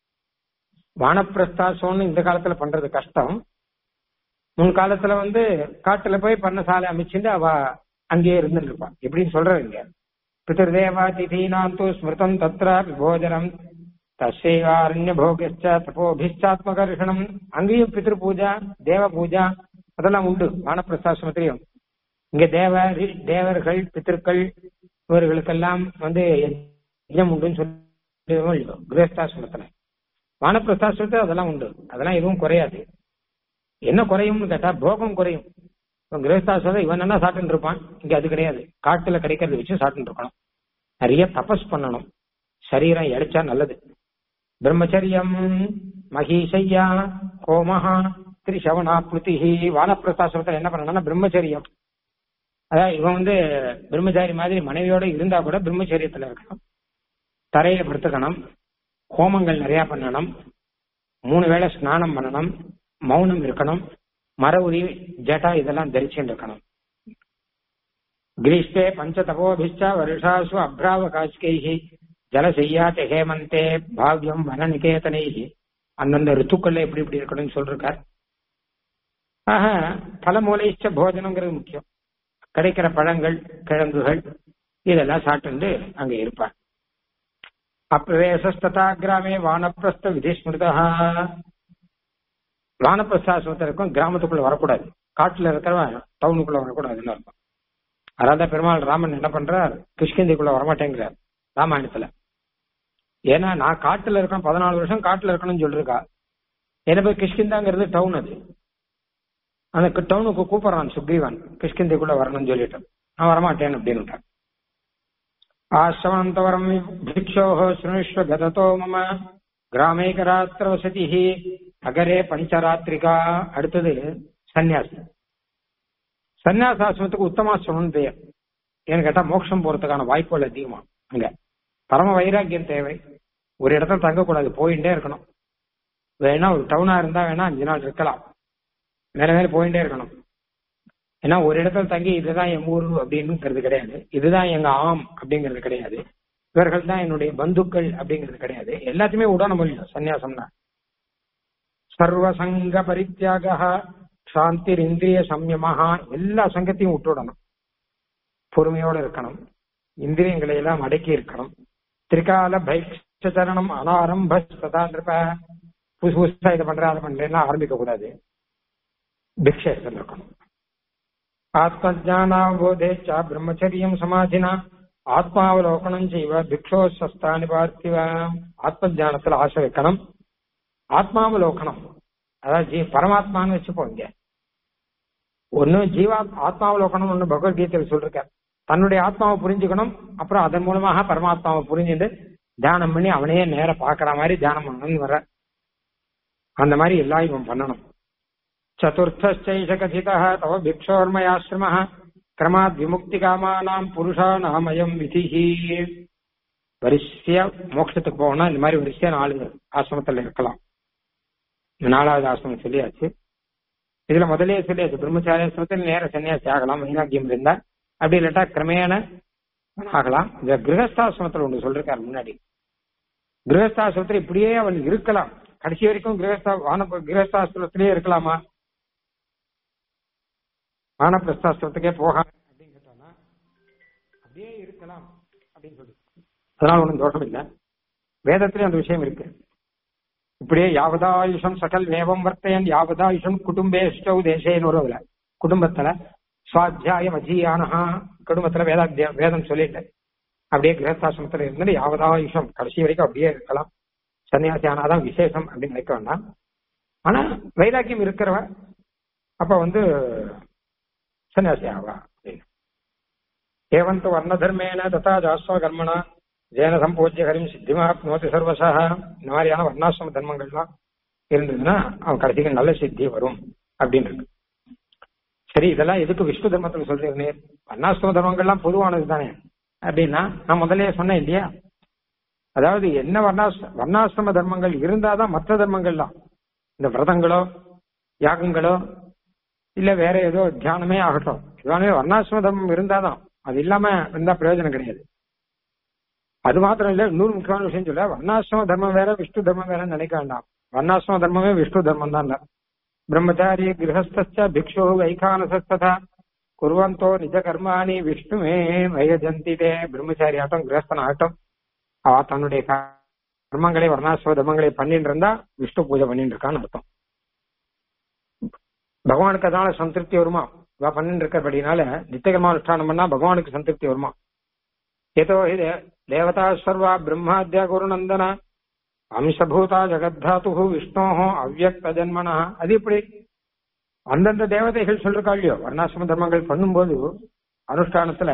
வானப்பிரஸ்தாசிரமம்னு இந்த காலத்துல பண்றது கஷ்டம் முன் காலத்துல வந்து காட்டுல போய் பண்ணசாலை அமைச்சுட்டு அவ அங்கேயே இருந்துட்டு இருப்பான் எப்படின்னு சொல்றீங்க பிதர்தேவா திதீனாம் தூ ஸ்மிருதம் தத்ர விபோஜனம் தசைவாரண்ய போகச்ச தபோபிஷ்டாத்மகர்ஷணம் அங்கேயும் பித்ரு பூஜா தேவ பூஜா அதெல்லாம் உண்டு வானப்பிரசாசிரமத்திலையும் இங்க தேவ தேவர்கள் பித்திருக்கள் இவர்களுக்கெல்லாம் வந்து யஜ்ஞம் உண்டுன்னு சொல்லி கிரகஸ்தாசிரமத்துல வானப்பிரசாசிரமத்துல அதெல்லாம் உண்டு அதெல்லாம் எதுவும் குறையாது என்ன குறையும்னு கேட்டா போகம் குறையும் இப்போ கிரகஸ்தாசிரமம் இவன் என்ன சாப்பிட்டு இருப்பான் இங்க அது கிடையாது காட்டுல கிடைக்கிறத வச்சு சாப்பிட்டு இருக்கணும் நிறைய தபஸ் பண்ணணும் சரீரம் எடைச்சா நல்லது பிரம்மச்சரியம் மகிஷையா கோமஹா திரிசவனா புத்திஹி வானப்பிரசாசிரமத்தில் என்ன பண்ணணும்னா பிரம்மச்சரியம் அதாவது இவன் வந்து பிரம்மச்சாரி மாதிரி மனைவியோட இருந்தா கூட பிரம்மச்சரியத்துல இருக்கணும் தரையில படுத்துக்கணும் ஹோமங்கள் நிறைய பண்ணணும் மூணு வேளை ஸ்நானம் பண்ணணும் மௌனம் இருக்கணும் மர உரி ஜட்டா இதெல்லாம் தரிச்சுட்டு இருக்கணும் கிரீஷ்டே பஞ்சதபோபிஷ்ட வருஷாசு அப்ராவகாசிகைஹி ஜலசெய்யாத்த ஹேமந்தே பாவ்யம் வனநிகேதனைஹி அந்தந்த ரித்துக்கள்ல எப்படி இப்படி இருக்கணும்னு சொல்றார் ஆக பலமூலைச்ச போஜனங்கிறது முக்கியம் கிடைக்கிற பழங்கள் கிழங்குகள் இதெல்லாம் சாப்பிட்டு அங்க இருப்பார் அப்பிரவேசஸ்ததா கிராமே வானப்பிரஸ்த விதிஸ்மிருதா வானப்பிரஸ்தாசிரமத்தில் இருக்கும் கிராமத்துக்குள்ள வரக்கூடாது காட்டுல இருக்கிறவன் டவுனுக்குள்ள வரக்கூடாதுன்னு இருக்கும் அதான் பெருமாள் ராமன் என்ன பண்றார் கிருஷ்ணந்திக்குள்ள வரமாட்டேங்கிறார் ராமாயணத்துல ஏன்னா நான் காட்டுல இருக்கேன் பதினாலு வருஷம் காட்டுல இருக்கணும்னு சொல்லிருக்கா என்ன போய் கிஷ்கிந்தாங்கிறது டவுன் அது அந்த டவுனுக்கு கூப்பிடுறான் சுக்ரீவன் கிஷ்கிந்திக்குள்ள வரணும்னு சொல்லிட்டு நான் வரமாட்டேன் அப்படின்னு ஆசிரமந்தவரம் பிக்ஷோஹ சுனுஷ்வ கததோ மம கிராமேகராத்திர வசதி அகரே பஞ்சராத்திரிகா அடுத்தது சன்னியாசி சன்னியாசாசிரமத்துக்கு உத்தமாசிரமம் பெயர் ஏன்னு கேட்டா மோட்சம் போறதுக்கான வாய்ப்புகள் அதிகமா அங்க பரம வைராக்கியம் தேவை ஒரு இடத்துல தங்கக்கூடாது போயிட்டே இருக்கணும் வேணா ஒரு டவுனா இருந்தா வேணா அஞ்சு நாள் இருக்கலாம் மேல மேல போயிட்டே இருக்கணும் ஏன்னா ஒரு இடத்துல தங்கி இதுதான் என் ஊர் அப்படின்னுங்கிறது கிடையாது இதுதான் எங்க ஆம் அப்படிங்கிறது கிடையாது இவர்கள் தான் என்னுடைய பந்துக்கள் அப்படிங்கிறது கிடையாது எல்லாத்தையுமே உடனே முடியும் சன்னியாசம்னா சர்வசங்க பரித்தியாக சாந்தி இந்திரிய சம்யமஹா எல்லா சங்கத்தையும் விட்டுவிடணும் பொறுமையோட இருக்கணும் இந்திரியங்களை எல்லாம் அடக்கி இருக்கணும் திரிகால பைக்ஷரணம் அனாரம்ப சதா நிருப்ப புதுசு புதுசா இதை பண்ற அதை பண்றேன்னா ஆரம்பிக்க கூடாது பிக்ஷேசன் இருக்கணும் ஆத்மஜானாபோதே சா பிரம்மச்சரியம் சமாதினா ஆத்மாவலோகனம் செய்வ பிக்ஷோ சஸ்தானி பார்த்திவ ஆத்மஜானத்துல ஆசை வைக்கணும் ஆத்மாவலோகனம் அதாவது ஜீ பரமாத்மான்னு வச்சுப்போம் இங்க ஒன்னு ஜீவா ஆத்மாவலோகனம் ஒண்ணு பகவத்கீதையில் சொல்லிருக்கார் தன்னுடைய ஆத்மாவை புரிஞ்சுக்கணும் அப்புறம் அதன் மூலமாக பரமாத்மாவை புரிஞ்சுட்டு தியானம் பண்ணி அவனையே நேர பாக்குற மாதிரி தியானம் பண்ணணும்னு வர அந்த மாதிரி எல்லாம் இவன் பண்ணணும் சதுர்த்தைஷ கதிதா தவ பிக்ஷோர்மயாசிரம கிரமாத் விமுக்தி காமானாம் புருஷானாமயம் விதிஹி வரிசையா மோட்சத்துக்கு போகணும்னா இந்த மாதிரி வரிசையா நாலு ஆசிரமத்துல இருக்கலாம் இந்த நாலாவது ஆசிரமம் சொல்லியாச்சு இதுல முதலே சொல்லியாச்சு பிரம்மச்சாரியாசிரமத்தில் நேர சன்னியாசி ஆகலாம் வைராக்கியம் இருந்தா அப்படி இல்லாட்டா கிரமேண ஆகலாம் இந்த கிரகஸ்தாசிரமத்துல ஒண்ணு சொல்லிருக்காரு முன்னாடி கிரகஸ்தாசிரமத்துல இப்படியே அவன் இருக்கலாம் கடைசி வரைக்கும் கிரகஸ்தா வான கிரகஸ்தாசிரமத்திலேயே இருக்கலாமா வானப்பிரஸ்தாசிரமத்துக்கே போகாம அப்படின்னு கேட்டோம்னா அப்படியே இருக்கலாம் அப்படின்னு சொல்லி அதனால ஒன்றும் தோஷம் இல்லை வேதத்திலே அந்த விஷயம் இருக்கு இப்படியே யாவதாயுஷம் சகல் நேவம் வர்த்தையன் யாவதாயுஷம் குடும்பேஷ்டௌ தேசேன்னு வருவதுல குடும்பத்துல சுவாத்தியாயம் அஜீயானஹா குடும்பத்துல வேதாத்தியா வேதம் சொல்லிட்டு அப்படியே கிரகஸ்தாசிரமத்துல இருந்து யாவதாயுஷம் கடைசி வரைக்கும் அப்படியே இருக்கலாம் சன்னியாசி ஆனாதான் விசேஷம் அப்படின்னு நினைக்க வேண்டாம் ஆனா வைராக்கியம் இருக்கிறவ அப்ப வந்து சன்னியாசி ஆவா அப்படின்னு ஏவந்த வர்ணதர்மேன ததா ஜாஸ்வ கர்மனா ஜேன சம்போஜ்ய ஹரிம் சித்திமாப்னோதி சர்வசா இந்த மாதிரியான வர்ணாசிரம தர்மங்கள்லாம் இருந்ததுன்னா அவன் கடைசிக்கு நல்ல சித்தி வரும் அப்படின்னு இருக்கு சரி இதெல்லாம் எதுக்கு விஷ்ணு தர்மத்துல சொல்றீங்க வர்ணாசிரம தர்மங்கள்லாம் பொதுவானது தானே அப்படின்னா நான் முதலே சொன்னேன் இல்லையா அதாவது என்ன வர்ணாஸ் வர்ணாசிரம தர்மங்கள் இருந்தாதான் மற்ற தர்மங்கள்லாம் இந்த விரதங்களோ யாகங்களோ இல்ல வேற ஏதோ தியானமே ஆகட்டும் எல்லாமே வர்ணாசிரம தர்மம் இருந்தாதான் அது இல்லாம இருந்தா பிரயோஜனம் கிடையாது அது மாத்திரம் இல்ல இன்னொரு முக்கியமான விஷயம் சொல்ல வர்ணாசிரம தர்மம் வேற விஷ்ணு தர்மம் வேற நினைக்க வேண்டாம் வர்ணாசிரம தர்மமே விஷ்ணு தர்மம் தான் பிரம்மச்சாரி கிரகஸ்த பிக்ஷு வைகானசஸ்ததா குருவந்தோ நிஜ கர்மாணி விஷ்ணுமே வயஜந்தி தே பிரம்மச்சாரி ஆட்டம் கிரகஸ்தன் ஆகட்டும் அவ தன்னுடைய கர்மங்களை வர்ணாசிரம தர்மங்களை பண்ணிட்டு இருந்தா விஷ்ணு பூஜை பண்ணிட்டு இருக்கான்னு அர்த்தம் பகவானுக்கு அதனால சந்திருப்தி வருமா இவ பண்ணிட்டு இருக்கிறபடினால நித்தியகர்மா அனுஷ்டானம் பண்ணா பகவானுக்கு சந்திருப்தி வருமா ஏதோ இது தேவதா சர்வா பிரம்மாத்யா குருநந்தன அம்சபூதா ஜெகத்தாத்து விஷ்ணோ அவ்வக்த ஜன்மனா அது இப்படி அந்தந்த தேவதைகள் சொல்றா இல்லையோ வர்ணாசிரம தர்மங்கள் பண்ணும்போது அனுஷ்டானத்துல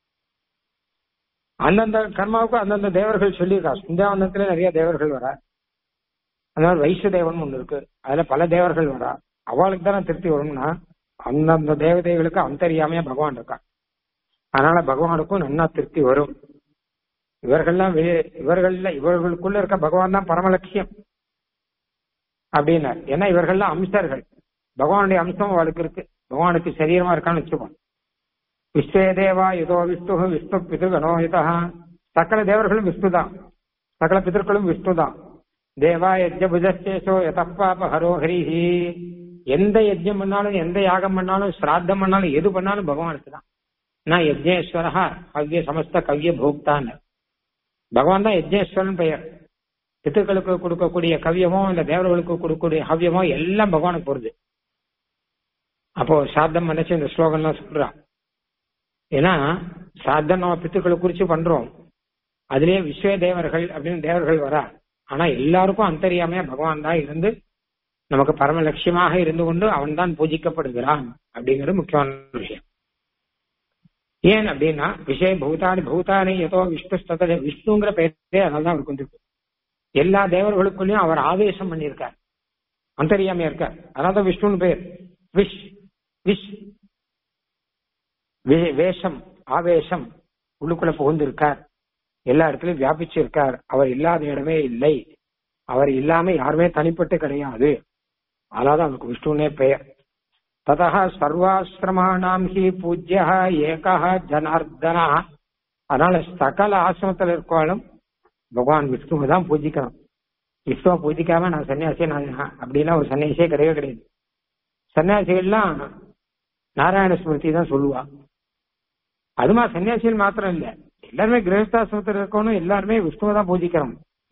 அந்தந்த கர்மாவுக்கு அந்தந்த தேவர்கள் சொல்லியிருக்கா சந்தியாவந்தத்துல நிறைய தேவர்கள் வரா அதனால வைச தேவன் ஒண்ணு இருக்கு அதுல பல தேவர்கள் வரா அவளுக்கு தானே திருப்தி வரும்னா அந்தந்த தேவதைகளுக்கு அந்தரியாமையா பகவான் இருக்கா அதனால பகவானுக்கும் நன்னா திருப்தி வரும் இவர்கள்லாம் இவர்கள்ல இவர்களுக்குள்ள இருக்க பகவான் தான் பரமலட்சியம் அப்படின்னார் ஏன்னா இவர்கள்லாம் அம்சர்கள் பகவானுடைய அம்சம் அவளுக்கு இருக்கு பகவானுக்கு சரீரமா இருக்கான்னு வச்சுக்கோம் விஸ்வே தேவா யுதோ விஷ்ணு விஷ்ணு பிது கணோயுதா சகல தேவர்களும் விஷ்ணு தான் சகல பிதர்களும் விஷ்ணு தான் தேவா யஜ்ய புஜஸ்தேசோ யதப்பாப ஹரோஹரிஹி எந்த யஜ்யம் பண்ணாலும் எந்த யாகம் பண்ணாலும் சிராத்தம் பண்ணாலும் எது பண்ணாலும் பகவானுக்கு தான் நான் யஜ்னேஸ்வரா கவ்ய சமஸ்த கவ்ய போக்தான் பகவான் தான் யஜ்னேஸ்வரன் பெயர் பித்துக்களுக்கு கொடுக்கக்கூடிய கவ்யமோ இல்ல தேவர்களுக்கு கொடுக்கக்கூடிய ஹவ்யமோ எல்லாம் பகவானுக்கு போறது அப்போ சாத்தம் நினைச்சு இந்த ஸ்லோகம்லாம் சொல்றான் ஏன்னா சாத்தம் நம்ம பித்துக்களை குறிச்சு பண்றோம் அதுலயே விஸ்வ தேவர்கள் அப்படின்னு தேவர்கள் வரா ஆனா எல்லாருக்கும் அந்தரியாமையா பகவான் தான் இருந்து நமக்கு பரம லட்சியமாக இருந்து கொண்டு அவன் தான் பூஜிக்கப்படுகிறான் அப்படிங்கிறது முக்கியமான விஷயம் ஏன் அப்படின்னா விஷய பூதானி பூதானி ஏதோ விஷ்ணு ஸ்தத விஷ்ணுங்கிற பெயரே அதனால்தான் அவருக்கு வந்துருக்கு எல்லா தேவர்களுக்குள்ளயும் அவர் ஆவேசம் பண்ணியிருக்கார் அந்தரியாமையா இருக்கார் அதான் விஷ்ணுன்னு பேர் விஷ் விஷ் வேஷம் ஆவேசம் உள்ளுக்குள்ள புகுந்திருக்கார் எல்லா இடத்துலயும் வியாபிச்சு இருக்கார் அவர் இல்லாத இடமே இல்லை அவர் இல்லாம யாருமே தனிப்பட்டு கிடையாது அதான் அவருக்கு விஷ்ணுனே பெயர் ததா சர்வாசிரமானாம் ஹி பூஜ்ய ஏகா ஜனார்தனா அதனால சகல ஆசிரமத்தில் இருக்காலும் பகவான் விஷ்ணுவை தான் பூஜிக்கணும் விஷ்ணுவை பூஜிக்காம நான் சன்னியாசியே நான் அப்படின்னா ஒரு சன்னியாசியே கிடையவே கிடையாது சன்னியாசிகள்லாம் நாராயண ஸ்மிருதி தான் சொல்லுவா அதுமா சன்னியாசிகள் மாத்திரம் இல்ல எல்லாருமே கிரகஸ்தாசிரமத்தில் இருக்கணும் எல்லாருமே விஷ்ணுவை தான் பூஜிக்கிறோம்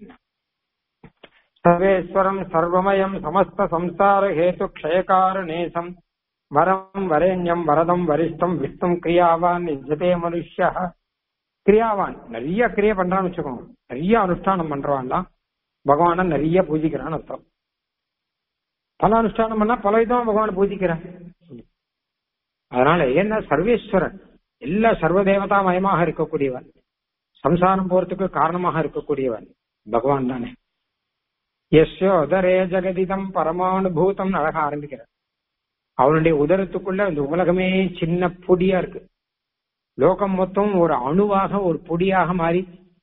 சர்வேஸ்வரம் சர்வமயம் சமஸ்த சம்சார ஹேது க்ஷயகாரணேசம் வரம் வரேண்யம் வரதம் வரிஷ்டம் விஷ்ணும் கிரியாவான் நிஜதே மனுஷ கிரியாவான் நிறைய கிரியை பண்றான்னு வச்சுக்கோங்க நிறைய அனுஷ்டானம் பண்றவான்லாம் பகவான நிறைய பூஜிக்கிறான்னு அர்த்தம் பல அனுஷ்டானம் பண்ணா பல விதமா பகவான பூஜிக்கிறேன் அதனால என்ன சர்வேஸ்வரன் எல்லா சர்வதேவதா மயமாக இருக்கக்கூடியவன் சம்சாரம் போறதுக்கு காரணமாக இருக்கக்கூடியவன் பகவான் தானே யசோதரே ஜெகதிதம் பரமானுபூதம் அழகா ஆரம்பிக்கிறார் அவனுடைய உதரத்துக்குள்ள இந்த உலகமே சின்ன பொடியா இருக்கு லோகம் மொத்தம் ஒரு அணுவாக ஒரு பொடியாக மாறி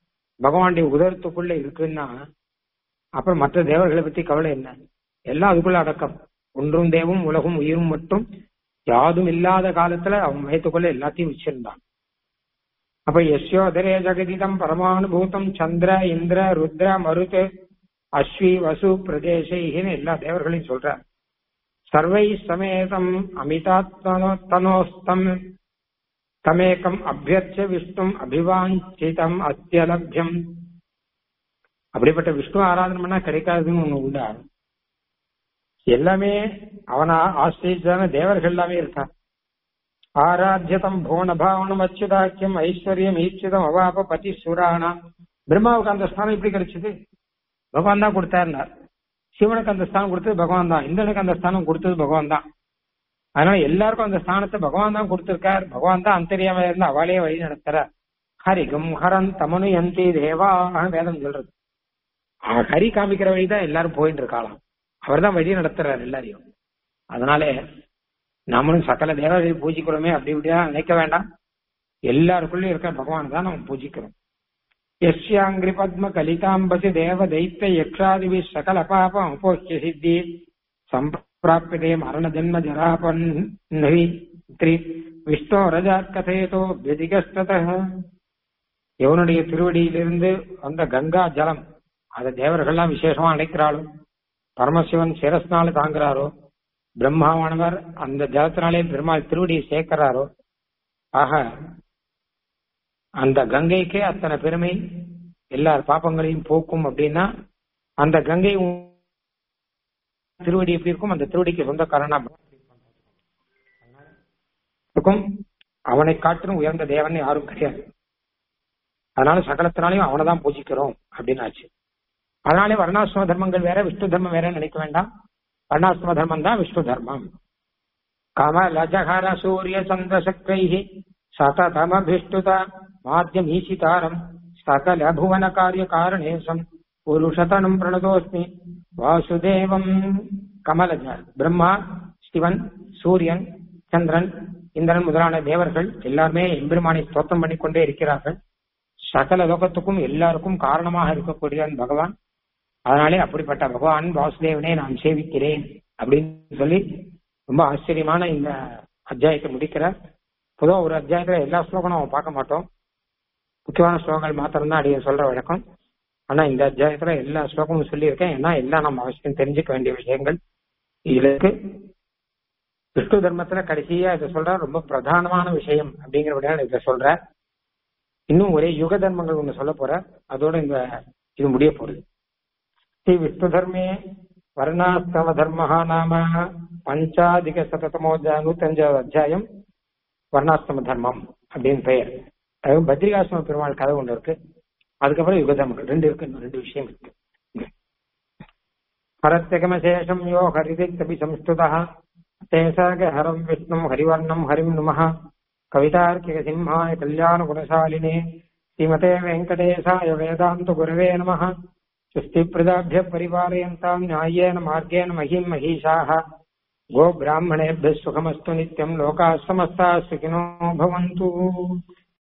பகவானுடைய உதரத்துக்குள்ள இருக்குன்னா அப்புறம் மற்ற தேவர்களை பத்தி கவலை என்ன எல்லாம் அதுக்குள்ள அடக்கம் ஒன்றும் தேவும் உலகும் உயிரும் மட்டும் யாதும் இல்லாத காலத்துல அவன் மயத்துக்குள்ள எல்லாத்தையும் வச்சிருந்தான் அப்ப யசோதரே ஜெகதிதம் பரமானுபூதம் சந்திர இந்திர ருத்ர மருத் அஸ்வி வசு பிரதேசைன்னு எல்லா தேவர்களையும் சொல்றார் சர்வை சமேதம் அமிதாத்மனோஸ்தம் தமேகம் அபியர்ச்ச விஷ்ணும் அபிவாஞ்சிதம் அத்தியலபியம் அப்படிப்பட்ட விஷ்ணு ஆராதனை பண்ணா கிடைக்காதுன்னு ஒண்ணு உண்டா எல்லாமே அவனை ஆசிரியான தேவர்கள் எல்லாமே இருக்கா ஆராத்தியதம் புவன பாவனம் அச்சுதாக்கியம் ஐஸ்வர்யம் ஈச்சிதம் அவாப பதி சுராணா பிரம்மாவுக்கு அந்த ஸ்தானம் எப்படி கிடைச்சது பகவான் தான் கொடுத்தாருனார் சிவனுக்கு அந்த ஸ்தானம் கொடுத்தது பகவான் தான் இந்திரனுக்கு அந்த ஸ்தானம் கொடுத்தது பகவான் தான் அதனால எல்லாருக்கும் அந்த ஸ்தானத்தை பகவான் தான் கொடுத்திருக்கார் பகவான் தான் அந்தரியாம இருந்து அவளே வழி நடத்துறார் ஹரிகம் ஹரன் தமனு எந்தி தேவா வேதம் சொல்றது ஆஹ் ஹரி காமிக்கிற வழி தான் எல்லாரும் போயிட்டு இருக்காளாம் அவர் தான் வழி நடத்துறாரு எல்லாரையும் அதனால நம்மளும் சகல தேவதையை பூஜிக்கிறோமே அப்படி இப்படிதான் நினைக்க வேண்டாம் எல்லாருக்குள்ளயும் இருக்கிற பகவான் தான் நம்ம பூஜிக்கிறோம் यस्याङ्घ्रि पद्म कलिताम्बसि देव दैत्य यक्षादिभिः सकल पापम् अपोह्य सिद्धि सम्प्राप्यते मरणजन्म जरापन्नहि त्रि விஷ்ணு ரஜாத் கதையதோ வெதிகஸ்ததः எவனுடைய திருவடியிலிருந்து வந்த கங்கா ஜலம் அதை தேவர்கள்லாம் விசேஷமா அணைக்கிறாளோ பரமசிவன் சிரஸ்னால தாங்குறாரோ பிரம்மாவானவர் அந்த ஜலத்தினாலே பெருமாள் திருவடியை சேர்க்கிறாரோ ஆக அந்த கங்கைக்கே அத்தனை பெருமை எல்லா பாப்பங்களையும் போக்கும் அப்படின்னா அந்த கங்கை திருவடி எப்படி இருக்கும் அந்த திருவடிக்கு சொந்தக்காரனா இருக்கும் அவனை காட்டிலும் உயர்ந்த தேவன் யாரும் கிடையாது அதனால சகலத்தினாலையும் அவனை தான் பூஜிக்கிறோம் அப்படின்னு ஆச்சு அதனாலே வர்ணாசிரம தர்மங்கள் வேற விஷ்ணு தர்மம் வேற நினைக்க வேண்டாம் வர்ணாசிரம தர்மம் தான் விஷ்ணு தர்மம் கம லஜஹர சூரிய சந்திர சக்ரைஹி சததமபிஷ்டுத மாத்தியமீசிதாரம் சகல புவன காரிய காரணேசம் புருஷதனம் பிரணதோஸ்மி வாசுதேவம் கமலஜ பிரம்மா சிவன் சூரியன் சந்திரன் இந்திரன் முதலான தேவர்கள் எல்லாருமே எம்பெருமானை ஸ்தோத்திரம் பண்ணிக்கொண்டே இருக்கிறார்கள் சகல லோகத்துக்கும் எல்லாருக்கும் காரணமாக இருக்கக்கூடியவன் பகவான் அதனாலே அப்படிப்பட்ட பகவான் வாசுதேவனை நான் சேவிக்கிறேன் அப்படின்னு சொல்லி ரொம்ப ஆச்சரியமான இந்த அத்தியாயத்தை முடிக்கிறார் பொதுவாக ஒரு அத்தியாயத்துல எல்லா ஸ்லோகமும் நம்ம பார்க்க மாட்டோம் முக்கியமான ஸ்லோகங்கள் மாத்திரம் தான் அடிய சொல்ற வழக்கம் ஆனா இந்த அத்தியாயத்துல எல்லா ஸ்லோகமும் சொல்லியிருக்கேன் ஏன்னா எல்லாம் நம்ம அவசியம் தெரிஞ்சுக்க வேண்டிய விஷயங்கள் இதுல இருக்கு விஷ்ணு தர்மத்துல கடைசியா இதை சொல்ற ரொம்ப பிரதானமான விஷயம் அப்படிங்கிறபடியான இதை சொல்ற இன்னும் ஒரே யுக தர்மங்கள் ஒண்ணு சொல்ல போற அதோட இந்த இது முடிய போகுது ஸ்ரீ விஷ்ணு தர்மே வர்ணாஸ்தம தர்மஹா நாம பஞ்சாதிக சததமோஜா நூத்தஞ்சாவது அத்தியாயம் வர்ணாஸ்தம தர்மம் அப்படின்னு பெயர் அது பத்ரிகாசிரம பெருமாள் கதை ஒன்று இருக்கு அதுக்கப்புறம் யுக தர்மங்கள் ரெண்டு இருக்கு இன்னும் ரெண்டு விஷயம் இருக்கு ஹரத்யகமசேஷம் யோ ஹரிதிக்தபி சம்ஸ்துதா தேசாக ஹரம் விஷ்ணும் ஹரிவர்ணம் ஹரிம் நுமः கவிதார்க்கிக சிம்ஹாய கல்யாண குணசாலினே ஸ்ரீமதே வெங்கடேசாய வேதாந்த குரவே நமः சுஸ்திப்பிரதாभ्य परिपालयन्ताम् न्याय्येन मार्गेण महीम् महीषाः गो ब्राह्मणेभ्यः सुखमस्तु नित्यम् लोकाः समस्ताः सुखिनो भवन्तु